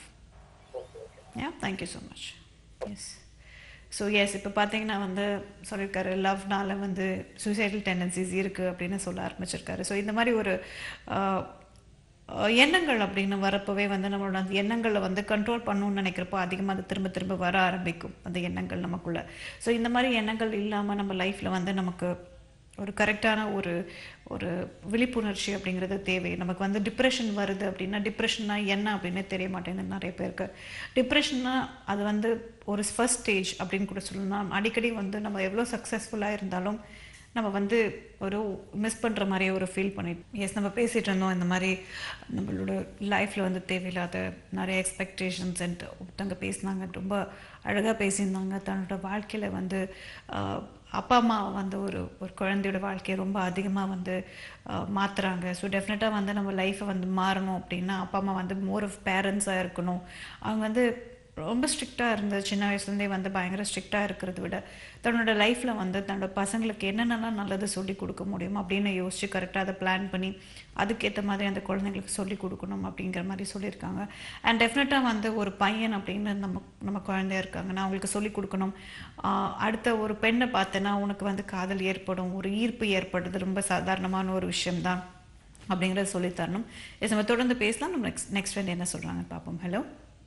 yeah thank you so much yes so yes இப்போ பார்த்தீங்கன்னா வந்து சொல்லியிருக்காரு லவ்னால வந்து சூசைடல் டெண்டன்சிஸ் இருக்குது அப்படின்னு சொல்ல ஆரம்பிச்சிருக்காரு ஸோ இந்த மாதிரி ஒரு ஆஹ், ஆஹ், எண்ணங்கள் அப்படின்னு வரப்போவே வந்து நம்மளோட அந்த எண்ணங்களை வந்து கண்ட்ரோல் பண்ணணும்னு நினைக்கிறப்போ அதிகமாக அது திரும்ப திரும்ப வர ஆரம்பிக்கும் அந்த எண்ணங்கள் நமக்குள்ள ஸோ இந்த மாதிரி எண்ணங்கள் இல்லாமல் நம்ம லைஃப்பில் வந்து நமக்கு ஒரு கரெக்டான ஒரு ஒரு விழிப்புணர்ச்சி அப்படிங்கிறது தேவை நமக்கு வந்து டிப்ரெஷன் வருது அப்படின்னா டிப்ரெஷன்னா என்ன அப்படின்னு தெரிய மாட்டேங்குது நிறைய பேருக்கு டிப்ரெஷன்னா அது வந்து ஒரு ஃபர்ஸ்ட் ஸ்டேஜ் அப்படின்னு கூட சொல்லலாம் அடிக்கடி வந்து நம்ம எவ்வளோ சக்ஸஸ்ஃபுல்லாக இருந்தாலும் நம்ம வந்து ஒரு மிஸ் பண்ணுற மாதிரியே ஒரு ஃபீல் பண்ணி எஸ் நம்ம பேசிகிட்டு இருந்தோம் இந்த மாதிரி நம்மளோட லைஃப்பில் வந்து தேவையில்லாத நிறைய எக்ஸ்பெக்டேஷன்ஸ் அண்ட் ஒருத்தவங்க பேசினாங்க ரொம்ப அழகாக பேசியிருந்தாங்க தன்னோட வாழ்க்கையில் வந்து ஆஹ், அப்பா அம்மா வந்து ஒரு ஒரு குழந்தையோட வாழ்க்கையை ரொம்ப அதிகமாக வந்து ஆஹ், மாத்துறாங்க ஸோ டெஃபினட்டாக வந்து நம்ம லைஃப்பை வந்து மாறணும் அப்படின்னா அப்பா அம்மா வந்து மோர் ஆஃப் பேரண்ட்ஸாக இருக்கணும் அவங்க வந்து ரொம்ப ஸ்ட்ரிக்டாக இருந்த சின்ன வயசுலேருந்தே வந்து பயங்கர ஸ்ட்ரிக்டாக இருக்கிறத விட தன்னோட லைஃப்பில் வந்து தன்னோட பசங்களுக்கு என்னென்னலாம் நல்லது சொல்லி கொடுக்க முடியும் அப்படின்னு யோசிச்சு கரெக்டாக அதை பிளான் பண்ணி அதுக்கேற்ற மாதிரி அந்த குழந்தைங்களுக்கு சொல்லி கொடுக்கணும் அப்படிங்கிற மாதிரி சொல்லியிருக்காங்க அண்ட் டெஃபினட்டாக வந்து ஒரு பையன் அப்படின்னு நம்ம நம்ம குழந்தையா இருக்காங்கன்னா அவங்களுக்கு சொல்லி கொடுக்கணும் ஆஹ் அடுத்த ஒரு பெண்ணை பார்த்தேன்னா உனக்கு வந்து காதல் ஏற்படும் ஒரு ஈர்ப்பு ஏற்படுறது ரொம்ப சாதாரணமான ஒரு விஷயம்தான் அப்படிங்கிறத சொல்லித் தரணும் எஸ் நம்ம தொடர்ந்து பேசலாம் நம்ம நெக்ஸ்ட் நெக்ஸ்ட் ஃப்ரெண்ட் என்ன சொல்கிறாங்க பார்ப்போம் ஹலோ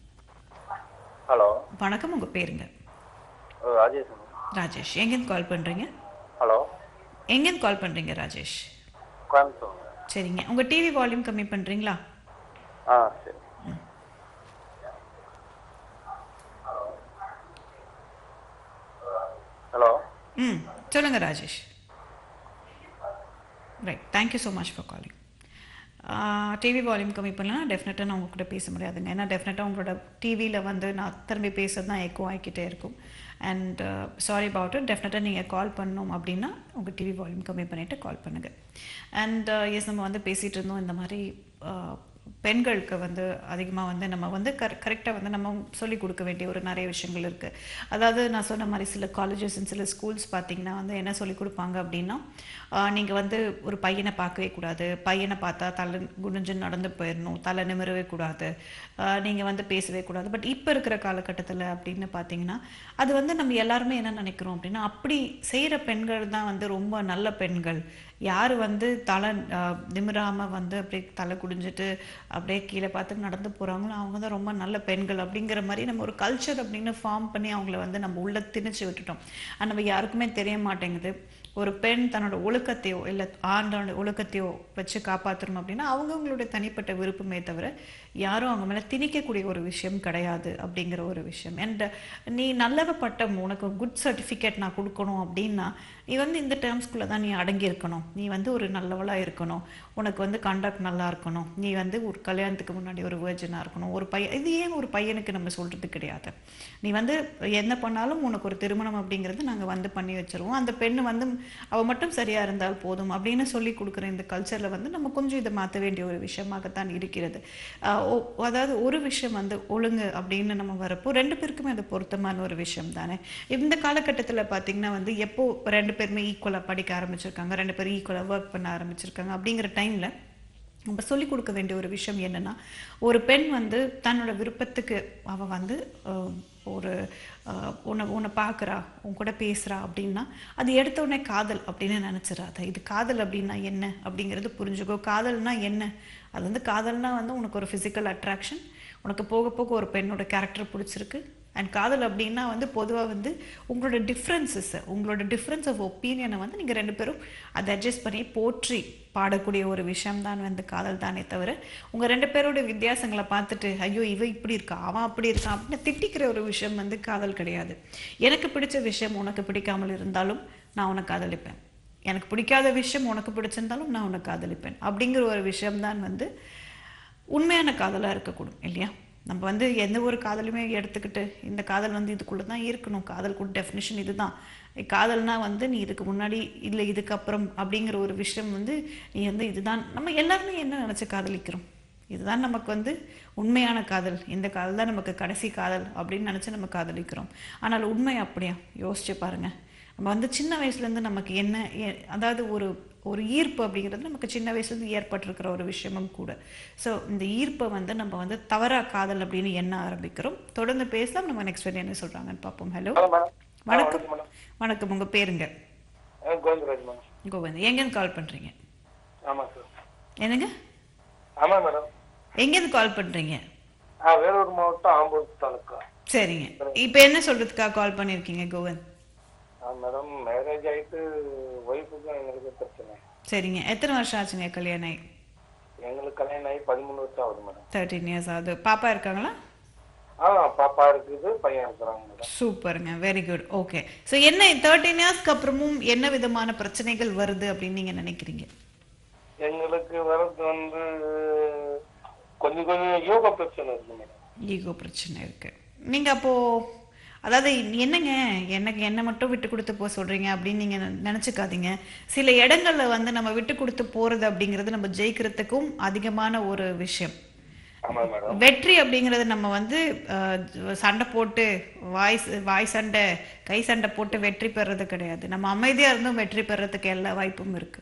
ஹலோ வணக்கம் உங்கள் பேருங்க ராஜேஷ் ராஜேஷ் எங்கேருந்து கால் பண்ணுறீங்க ஹலோ எங்கேருந்து கால் பண்ணுறீங்க ராஜேஷ் கோயம்புத்தூர் சரிங்க உங்கள் டிவி வால்யூம் கம்மி பண்ணுறீங்களா ஆ சரி ஹலோ ம் சொல்லுங்கள் Rajesh right thank you so much for calling TV volume கம்மி பண்ணலாம் டெஃபினட்டாக நான் உங்ககிட்ட பேச முடியாதுங்க ஏன்னா டெஃபினட்டாக உங்களோட டிவியில் வந்து நான் திரும்பி பேசுறது தான் எக்கோ ஆகிக்கிட்டே இருக்கும் அண்ட் சாரி அபவுட் இட் டெஃபினட்டாக நீங்கள் கால் பண்ணணும் அப்படின்னா உங்கள் டிவி வால்யூம் கம்மி பண்ணிவிட்டு கால் பண்ணுங்கள் அண்ட் எஸ் நம்ம வந்து பேசிகிட்டு இருந்தோம் இந்த மாதிரி uh, பெண்களுக்கு வந்து அதிகமாக வந்து நம்ம வந்து கரெ கரெக்டாக வந்து நம்ம சொல்லிக் கொடுக்க வேண்டிய ஒரு நிறைய விஷயங்கள் இருக்குது அதாவது நான் சொன்ன மாதிரி சில காலேஜஸ் சில ஸ்கூல்ஸ் பார்த்தீங்கன்னா வந்து என்ன சொல்லிக் கொடுப்பாங்க அப்படின்னா நீங்கள் வந்து ஒரு பையனை பார்க்கவே கூடாது பையனை பார்த்தா தலை குனிஞ்சு நடந்து போயிடணும் தலை நிமிரவே கூடாது நீங்கள் வந்து பேசவே கூடாது பட் இப்போ இருக்கிற காலகட்டத்தில் அப்படின்னு பார்த்தீங்கன்னா அது வந்து நம்ம எல்லாருமே என்ன நினைக்கிறோம் அப்படின்னா அப்படி செய்கிற பெண்கள் தான் வந்து ரொம்ப நல்ல பெண்கள் யார் வந்து தலை ஆஹ், நிமிராம வந்து அப்படியே தலை குடிஞ்சிட்டு அப்படியே கீழே பார்த்து நடந்து போகிறாங்களோ அவங்க தான் ரொம்ப நல்ல பெண்கள் அப்படிங்கிற மாதிரி நம்ம ஒரு கல்ச்சர் அப்படின்னு ஃபார்ம் பண்ணி அவங்கள வந்து நம்ம உள்ள திணிச்சு விட்டுட்டோம் ஆனால் நம்ம யாருக்குமே தெரிய மாட்டேங்குது ஒரு பெண் தன்னோட ஒழுக்கத்தையோ இல்லை ஆண்டோட ஒழுக்கத்தையோ வச்சு காப்பாற்றணும் அப்படின்னா அவங்கவுங்களுடைய தனிப்பட்ட விருப்பமே தவிர யாரும் அவங்க மேலே திணிக்கக்கூடிய ஒரு விஷயம் கிடையாது அப்படிங்கிற ஒரு விஷயம் அண்ட் நீ நல்லவ பட்டம் உனக்கு குட் சர்டிஃபிகேட் நான் கொடுக்கணும் அப்படின்னா நீ வந்து இந்த டேர்ம்ஸ்குள்ளே தான் நீ அடங்கி இருக்கணும் நீ வந்து ஒரு நல்லவளாக இருக்கணும் உனக்கு வந்து கண்டக்ட் நல்லா இருக்கணும் நீ வந்து ஒரு கல்யாணத்துக்கு முன்னாடி ஒரு வேர்ஜனாக இருக்கணும் ஒரு பையன் இது ஏன் ஒரு பையனுக்கு நம்ம சொல்கிறது கிடையாது நீ வந்து என்ன பண்ணாலும் உனக்கு ஒரு திருமணம் அப்படிங்கிறது நாங்கள் வந்து பண்ணி வச்சிருவோம் அந்த பெண்ணு வந்து அவள் மட்டும் சரியாக இருந்தால் போதும் அப்படின்னு சொல்லி கொடுக்குற இந்த கல்ச்சரில் வந்து நம்ம கொஞ்சம் இதை மாற்ற வேண்டிய ஒரு விஷயமாகத்தான் இருக்கிறது ஆஹ் ஒ- அதாவது ஒரு விஷயம் வந்து ஒழுங்கு அப்படின்னு நம்ம வரப்போ ரெண்டு பேருக்குமே அது பொருத்தமான ஒரு விஷயம் தானே இந்த காலகட்டத்தில் பார்த்தீங்கன்னா வந்து எப்போ ரெண்டு பேருமே ஈக்குவலாக படிக்க ஆரம்பிச்சிருக்காங்க ரெண்டு பேரும் ஈக்குவலாக ஒர்க் பண்ண ஆரம்பிச்சிருக்காங்க அப்படிங்கிற டைமில் நம்ம சொல்லிக் கொடுக்க வேண்டிய ஒரு விஷயம் என்னன்னா ஒரு பெண் வந்து தன்னோட விருப்பத்துக்கு அவ வந்து அஹ், ஒரு ஆஹ், உன்னை உன்னை பார்க்குறா உன் கூட பேசுகிறா அப்படின்னா அது எடுத்த உடனே காதல் அப்படின்னு நினச்சிடாத இது காதல் அப்படின்னா என்ன அப்படிங்கிறது புரிஞ்சுக்கோ காதல்னா என்ன அது வந்து காதல்னா வந்து உனக்கு ஒரு ஃபிசிக்கல் அட்ராக்ஷன் உனக்கு போக போக ஒரு பெண்ணோட கேரக்டர் பிடிச்சிருக்கு அண்ட் காதல் அப்படின்னா வந்து பொதுவாக வந்து உங்களோட டிஃப்ரென்சஸை உங்களோட டிஃப்ரென்ஸ் ஆஃப் ஒப்பீனியனை வந்து நீங்கள் ரெண்டு பேரும் அதை அட்ஜஸ்ட் பண்ணி போற்றி பாடக்கூடிய ஒரு விஷயம் தான் வந்து காதல் தானே தவிர உங்கள் ரெண்டு பேரோட வித்தியாசங்களை பார்த்துட்டு ஐயோ இவ இப்படி இருக்கா அவன் அப்படி இருக்கான் அப்படின்னு திட்டிக்கிற ஒரு விஷயம் வந்து காதல் கிடையாது எனக்கு பிடிச்ச விஷயம் உனக்கு பிடிக்காமல் இருந்தாலும் நான் உனக்கு காதலிப்பேன் எனக்கு பிடிக்காத விஷயம் உனக்கு பிடிச்சிருந்தாலும் நான் உனக்கு காதலிப்பேன் அப்படிங்கிற ஒரு விஷயம்தான் வந்து உண்மையான காதலாக இருக்கக்கூடும் இல்லையா நம்ம வந்து எந்த ஒரு காதலுமே எடுத்துக்கிட்டு இந்த காதல் வந்து இதுக்குள்ளே தான் இருக்கணும் காதல் கூட டெஃபினிஷன் இதுதான் காதல்னா வந்து நீ இதுக்கு முன்னாடி இல்லை இதுக்கப்புறம் அப்படிங்கிற ஒரு விஷயம் வந்து நீ வந்து இதுதான் நம்ம எல்லாருமே என்ன நினச்சி காதலிக்கிறோம் இதுதான் நமக்கு வந்து உண்மையான காதல் இந்த காதல் தான் நமக்கு கடைசி காதல் அப்படின்னு நினச்சி நம்ம காதலிக்கிறோம் ஆனால் உண்மை அப்படியா யோசிச்சு பாருங்க நம்ம வந்து சின்ன வயசுலேருந்து நமக்கு என்ன எ- அதாவது ஒரு ஒரு ஈர்ப்பு அப்படிங்கிறது நமக்கு சின்ன வயசுலேருந்து ஏற்பட்டிருக்கிற ஒரு விஷயமும் கூட ஸோ இந்த ஈர்ப்பை வந்து நம்ம வந்து தவறா காதல் அப்படின்னு எண்ண ஆரம்பிக்கிறோம் தொடர்ந்து பேசலாம் நம்ம நெக்ஸ்ட் வேறு என்ன சொல்கிறாங்கன்னு பார்ப்போம் ஹலோ ஹலோ மேடம் வணக்கம் மேடம் வணக்கம் உங்கள் பேருங்க கோவிந்தராஜ் மேடம் கோவிந்த் எங்கேருந்து கால் பண்ணுறீங்க ஆமாம் சார் என்னங்க ஆமாம் மேடம் எங்கேருந்து கால் பண்ணுறீங்க ஆ வேலூர் மாவட்டம் ஆம்பூர் தாலுக்கா சரிங்க இப்போ என்ன சொல்கிறதுக்காக கால் பண்ணியிருக்கீங்க கோவிந்த் ஆ மேடம் மேரேஜ் ஆயிட்டு ஒய்ஃபுக்கும் எங்களுக்கு பிரச்சனை சரிங்க எத்தனை வருஷம் ஆச்சுங்க கல்யாணம் ஆகி எங்களுக்கு கல்யாணம் ஆகி பதிமூணு வருஷம் ஆகுது மேடம் தேர்ட்டீன் இயர்ஸ் ஆகுது பாப்பா இருக்காங்களா ஆ பாப்பா இருக்குது பையன் இருக்கிறாங்க மேடம் சூப்பருங்க வெரி குட் ஓகே ஸோ என்ன தேர்ட்டீன் இயர்ஸ்க்கு அப்புறமும் என்ன விதமான பிரச்சனைகள் வருது அப்படின்னு நீங்கள் நினைக்கிறீங்க எங்களுக்கு வர்றது வந்து கொஞ்சம் கொஞ்சம் யோகா பிரச்சனை இருக்கு மேடம் ஈகோ பிரச்சனை இருக்கு நீங்கள் அப்போது அதாவது என்னங்க எனக்கு என்ன மட்டும் விட்டு கொடுத்து போக சொல்கிறீங்க அப்படின்னு நீங்கள் நினச்சிக்காதீங்க சில இடங்கள்ல வந்து நம்ம விட்டு கொடுத்து போகிறது அப்படிங்கிறது நம்ம ஜெயிக்கிறதுக்கும் அதிகமான ஒரு விஷயம் ஆமா மேடம் வெற்றி அப்படிங்கிறது நம்ம வந்து அஹ், சண்டை போட்டு வாய் ச- வாய் சண்டை கை சண்டை போட்டு வெற்றி பெறது கிடையாது நம்ம அமைதியா இருந்தும் வெற்றி பெறதுக்கு எல்லா வாய்ப்பும் இருக்கு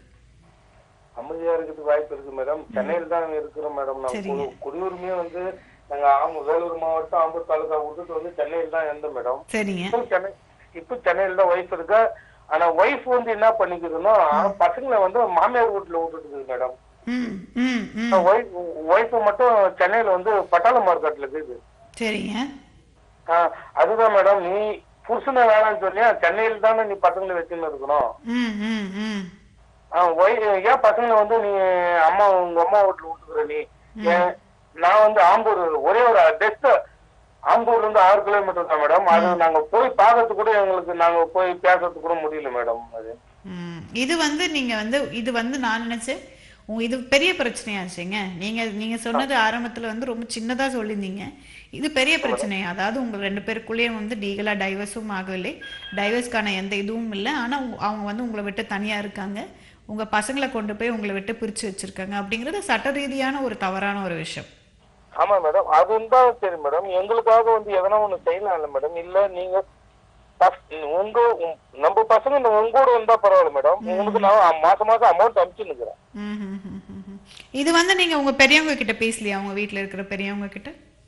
அமைதியா இருக்கிறதுக்கு வாய்ப்பு இருக்கு மேடம் சென்னையில் தான் இருக்கிறோம் மேடம் நான் சரிங்க. குடி- குடியுரிமையே வந்து நாங்க ஆம்பு வேலூர் மாவட்டம் ஆம்பூர் தாலுகா விட்டுட்டு வந்து சென்னையில் தான் இருந்தோம் மேடம் சரிங்க இப்போ சென்னை இப்போ சென்னையில் தான் ஒய்ஃப் இருக்கா ஆனா ஒய்ஃப் வந்து என்ன பண்ணிக்குதுன்னா பசங்களை வந்து மாமியார் வீட்டுல விட்டுட்டு இருக்குது மேடம் ம் ம் ம் ஒய்ஃப் ஒய்ஃப் மட்டும் சென்னையில வந்து பட்டாள மார்க்கெட்ல இருக்குது சரிங்க ஆ, அதுதான் மேடம் நீ புருஷனை வேணாம்னு சொல்லியா சென்னையில் தானே நீ பசங்களை வச்சுன்னு இருக்கணும் ம் ம் ம் ஆ, ஒய் ஏன் பசங்களை வந்து நீ அம்மா உங்க அம்மா வீட்டுல விட்டுக்கிற நீ ஏன் நான் வந்து ஆம்பூர் ஒரே ஒரு டெஸ்ட் ஆம்பூர்ல இருந்து ஆறு கிலோமீட்டர் தான் மேடம் அது நாங்க போய் பார்க்கறதுக்கு கூட எங்களுக்கு நாங்க போய் பேசுறதுக்கு கூட முடியல மேடம் அது ம் இது வந்து நீங்க வந்து இது வந்து நான் நினைச்சேன் உங்க இது பெரிய பிரச்சனையாச்சுங்க நீங்க நீங்க சொன்னது ஆரம்பத்துல வந்து ரொம்ப சின்னதா சொல்லியிருந்தீங்க இது பெரிய பிரச்சனை அதாவது உங்க ரெண்டு பேருக்குள்ளேயும் வந்து லீகலா டைவர்ஸும் ஆகவில்லை டைவர்ஸ்க்கான எந்த இதுவும் இல்லை ஆனா உங்க- அவங்க வந்து உங்களை விட்டு தனியா இருக்காங்க உங்க பசங்களை கொண்டு போய் உங்களை விட்டு பிரிச்சு வச்சிருக்காங்க அப்படிங்கிறது சட்ட ரீதியான ஒரு தவறான ஒரு விஷயம் ஆமா மேடம் அது இருந்தா சரி மேடம் எங்களுக்காக வந்து எதனா ஒண்ணு செய்யலாம் இல்ல மேடம் இல்ல நீங்க பஸ்- உங்க உம், நம்ம பசங்க இந்த உங்க கூட வந்தா பரவாயில்ல மேடம் உங்களுக்கு நான் மாசம் மாசம் அமௌண்ட் அனுப்பிச்சு நிக்கிறேன் ம், ம், ம், ம், ம். இது வந்து நீங்க உங்க பெரியவங்க கிட்ட பேசலையா உங்க வீட்ல இருக்கிற பெரியவங்க கிட்ட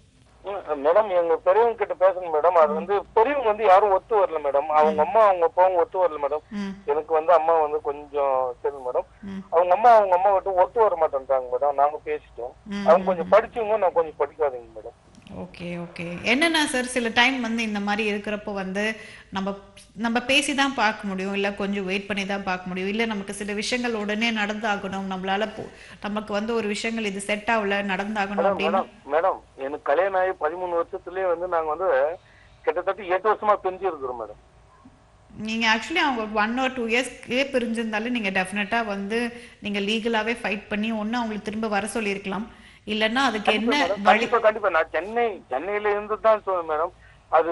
மேடம் எங்க பெரியவங்க கிட்ட பேசணும் மேடம் அது வந்து பெரியவங்க வந்து யாரும் ஒத்து வரல மேடம் அவங்க அம்மா அவங்க அப்பாவும் ஒத்து வரல மேடம் ம் எனக்கு வந்து அம்மா வந்து கொஞ்சம் சரி மேடம் ம். அவங்க அம்மா அவங்க அம்மா விட்டு ஒத்து வர மாட்டேன்றாங்க மேடம் நாங்க பேசிட்டோம் ம், அவங்க கொஞ்சம் படிச்சவங்க நான் கொஞ்சம் படிக்காதீங்க மேடம் ஓகே ஓகே என்னன்னா சார் சில டைம் வந்து இந்த மாதிரி இருக்கிறப்போ வந்து நம்ம நம்ம பேசி தான் பார்க்க முடியும் இல்லை கொஞ்சம் வெயிட் பண்ணி தான் பார்க்க முடியும் இல்லை நமக்கு சில விஷயங்கள் உடனே நடந்தாகணும் நம்மளால போ- நமக்கு வந்து ஒரு விஷயங்கள் இது செட் ஆகல நடந்தாகணும் அப்படின்னு மேடம் மேடம் எனக்கு கல்யாணம் ஆகி பதிமூணு வருஷத்துலயே வந்து நாங்க வந்து கிட்டத்தட்ட எட்டு வருஷமா பிரிஞ்சு இருக்கிறோம் மேடம் நீங்க ஆக்சுவலி அவங்க ஒன் ஆர் டூ இயர்ஸ்க்கே பிரிஞ்சிருந்தாலும் நீங்க டெஃபினட்டா வந்து நீங்க லீகலாவே ஃபைட் பண்ணி ஒண்ணு அவங்களுக்கு திரும்ப வர சொல்லியிருக்கலாம் இல்லைன்னா அதுக்கு என்ன வழி கண்டிப்பா கண்டிப்பா நான் சென்னை சென்னையில இருந்து தான் சொல்லுவேன் மேடம் அது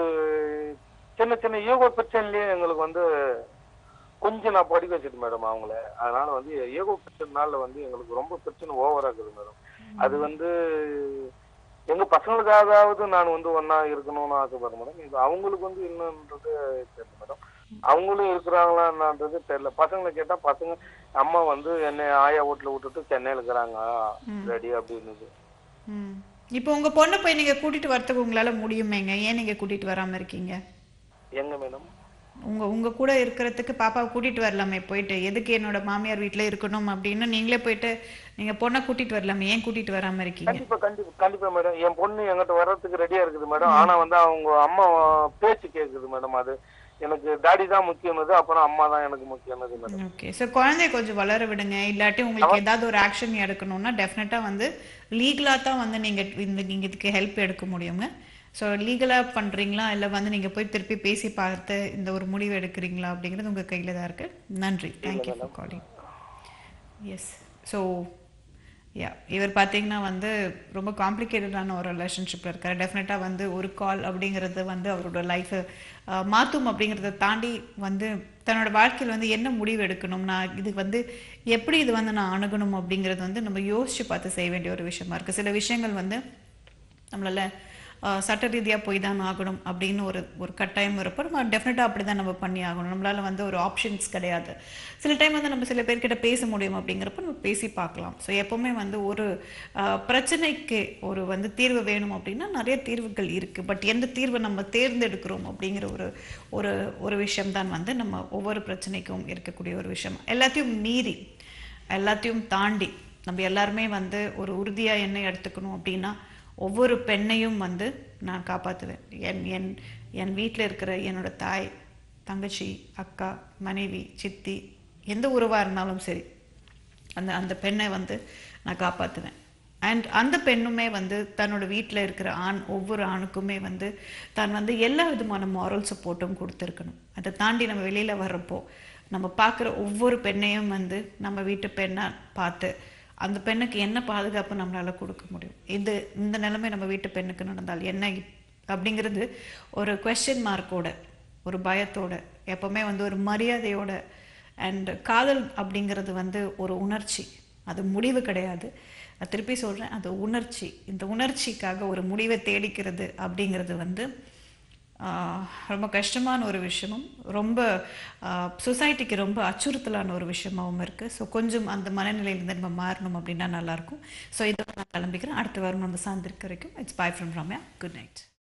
சின்ன சின்ன யோகா பிரச்சனைலயே எங்களுக்கு வந்து கொஞ்சம் நான் படிக்க வச்சிருக்கேன் மேடம் அவங்கள அதனால வந்து யோகா பிரச்சனைனால வந்து எங்களுக்கு ரொம்ப பிரச்சனை ஓவரா இருக்குது மேடம் அது வந்து எங்க பசங்களுக்காகவாவது நான் வந்து ஒண்ணா இருக்கணும்னு ஆசைப்படுறேன் மேடம் இது அவங்களுக்கு வந்து என்னன்றது தெரியல மேடம் அவங்களும் இருக்கிறாங்களா என்னன்றது தெரியல பசங்களை கேட்டா பசங்க அம்மா வந்து என்னை ஆயா வீட்டுல விட்டுட்டு சென்னையில இருக்கிறாங்க ரெடி அப்படின்னு ம் இப்போ உங்க பொண்ணை போய் நீங்க கூட்டிட்டு வரதுக்கு உங்களால முடியுமேங்க ஏன் நீங்க கூட்டிட்டு வராம இருக்கீங்க எங்க மேடம் உங்க உங்க கூட இருக்கிறதுக்கு பாப்பாவை கூட்டிட்டு வரலாமே போயிட்டு எதுக்கு என்னோட மாமியார் வீட்ல இருக்கணும் அப்படின்னு நீங்களே போயிட்டு நீங்க பொண்ணை கூட்டிட்டு வரலாமே ஏன் கூட்டிட்டு வராம இருக்கீங்க கண்டிப்பா கண்டிப்பா கண்டிப்பா மேடம் என் பொண்ணு என்கிட்ட வர்றதுக்கு ரெடியா இருக்குது மேடம் ஆனா வந்து அவங்க அம்மா பேச்சு கேக்குது மேடம் அது எனக்கு டாடி தான் முக்கியமானது அப்புறம் அம்மா தான் எனக்கு முக்கியமானது மேடம் ஓகே ஸோ குழந்தைய கொஞ்சம் வளர விடுங்க இல்லாட்டி உங்களுக்கு ஏதாவது ஒரு ஆக்ஷன் எடுக்கணும்னா டெஃபினட்டாக வந்து லீகலாக தான் வந்து நீங்கள் இந்த நீங்கள் இதுக்கு ஹெல்ப் எடுக்க முடியுங்க ஸோ லீகலாக பண்ணுறீங்களா இல்லை வந்து நீங்கள் போய் திருப்பி பேசி பார்த்து இந்த ஒரு முடிவு எடுக்கிறீங்களா அப்படிங்கிறது உங்கள் கையில் தான் இருக்கு நன்றி thank you for calling yes so ya இவர் பார்த்தீங்கன்னா வந்து ரொம்ப காம்ப்ளிகேட்டடான ஒரு ரிலேஷன்ஷிப்பில் இருக்கார் டெஃபினட்டாக வந்து ஒரு கால் அப்படிங்கிறது வந்து அவரோட லைஃப்பை மாற்றும் அப்படிங்கிறத தாண்டி வந்து தன்னோட வாழ்க்கையில் வந்து என்ன முடிவு எடுக்கணும் நான் இது வந்து எப்படி இது வந்து நான் அணுகணும் அப்படிங்கிறது வந்து நம்ம யோசித்து பார்த்து செய்ய வேண்டிய ஒரு விஷயமா இருக்குது சில விஷயங்கள் வந்து நம்மளால ஆஹ், சட்ட ரீதியாக போய் தான் ஆகணும் அப்படின்னு ஒரு ஒரு கட்டாயம் வரப்போ நம்ம டெஃபினட்டாக அப்படி தான் நம்ம பண்ணி ஆகணும் நம்மளால வந்து ஒரு ஆப்ஷன்ஸ் கிடையாது சில டைம் வந்து நம்ம சில பேர்கிட்ட பேச முடியும் அப்படிங்கிறப்ப நம்ம பேசி பார்க்கலாம் ஸோ எப்போவுமே வந்து ஒரு ஆஹ், பிரச்சனைக்கு ஒரு வந்து தீர்வு வேணும் அப்படின்னா நிறைய தீர்வுகள் இருக்குது பட் எந்த தீர்வை நம்ம தேர்ந்தெடுக்கிறோம் அப்படிங்கிற ஒரு ஒரு ஒரு விஷயம்தான் வந்து நம்ம ஒவ்வொரு பிரச்சனைக்கும் இருக்கக்கூடிய ஒரு விஷயம் எல்லாத்தையும் மீறி எல்லாத்தையும் தாண்டி நம்ம எல்லாருமே வந்து ஒரு உறுதியாக என்ன எடுத்துக்கணும் அப்படின்னா ஒவ்வொரு பெண்ணையும் வந்து நான் காப்பாற்றுவேன் என் என் என் வீட்டில் இருக்கிற என்னோட தாய் தங்கச்சி அக்கா மனைவி சித்தி எந்த உறவாக இருந்தாலும் சரி அந்த அந்த பெண்ணை வந்து நான் காப்பாற்றுவேன் அண்ட் அந்த பெண்ணுமே வந்து தன்னோட வீட்டில் இருக்கிற ஆண் ஒவ்வொரு ஆணுக்குமே வந்து தான் வந்து எல்லா விதமான மாரல் சப்போர்ட்டும் கொடுத்துருக்கணும் அதை தாண்டி நம்ம வெளியில் வர்றப்போ நம்ம பார்க்குற ஒவ்வொரு பெண்ணையும் வந்து நம்ம வீட்டு பெண்ணாக பார்த்து அந்த பெண்ணுக்கு என்ன பாதுகாப்பு நம்மளால கொடுக்க முடியும் இது இந்த நிலைமை நம்ம வீட்டு பெண்ணுக்கு நடந்தால் என்ன இப்- அப்படிங்கிறது ஒரு கொஸ்டின் மார்க்கோட ஒரு பயத்தோட எப்பவுமே வந்து ஒரு மரியாதையோட அண்ட் காதல் அப்படிங்கிறது வந்து ஒரு உணர்ச்சி அது முடிவு கிடையாது நான் திருப்பி சொல்கிறேன் அது உணர்ச்சி இந்த உணர்ச்சிக்காக ஒரு முடிவை தேடிக்கிறது அப்படிங்கிறது வந்து ஆஹ், ரொம்ப கஷ்டமான ஒரு விஷயமும் ரொம்ப சொசைட்டிக்கு ரொம்ப அச்சுறுத்தலான ஒரு விஷயமாவும் இருக்குது ஸோ கொஞ்சம் அந்த மனநிலையிலேருந்து நம்ம மாறணும் அப்படின்னா நல்லாயிருக்கும் ஸோ இதோட நான் கிளம்பிக்கிறேன் அடுத்த வாரம் நம்ம சார்ந்திருக்க வரைக்கும் it's bye from Ramya good night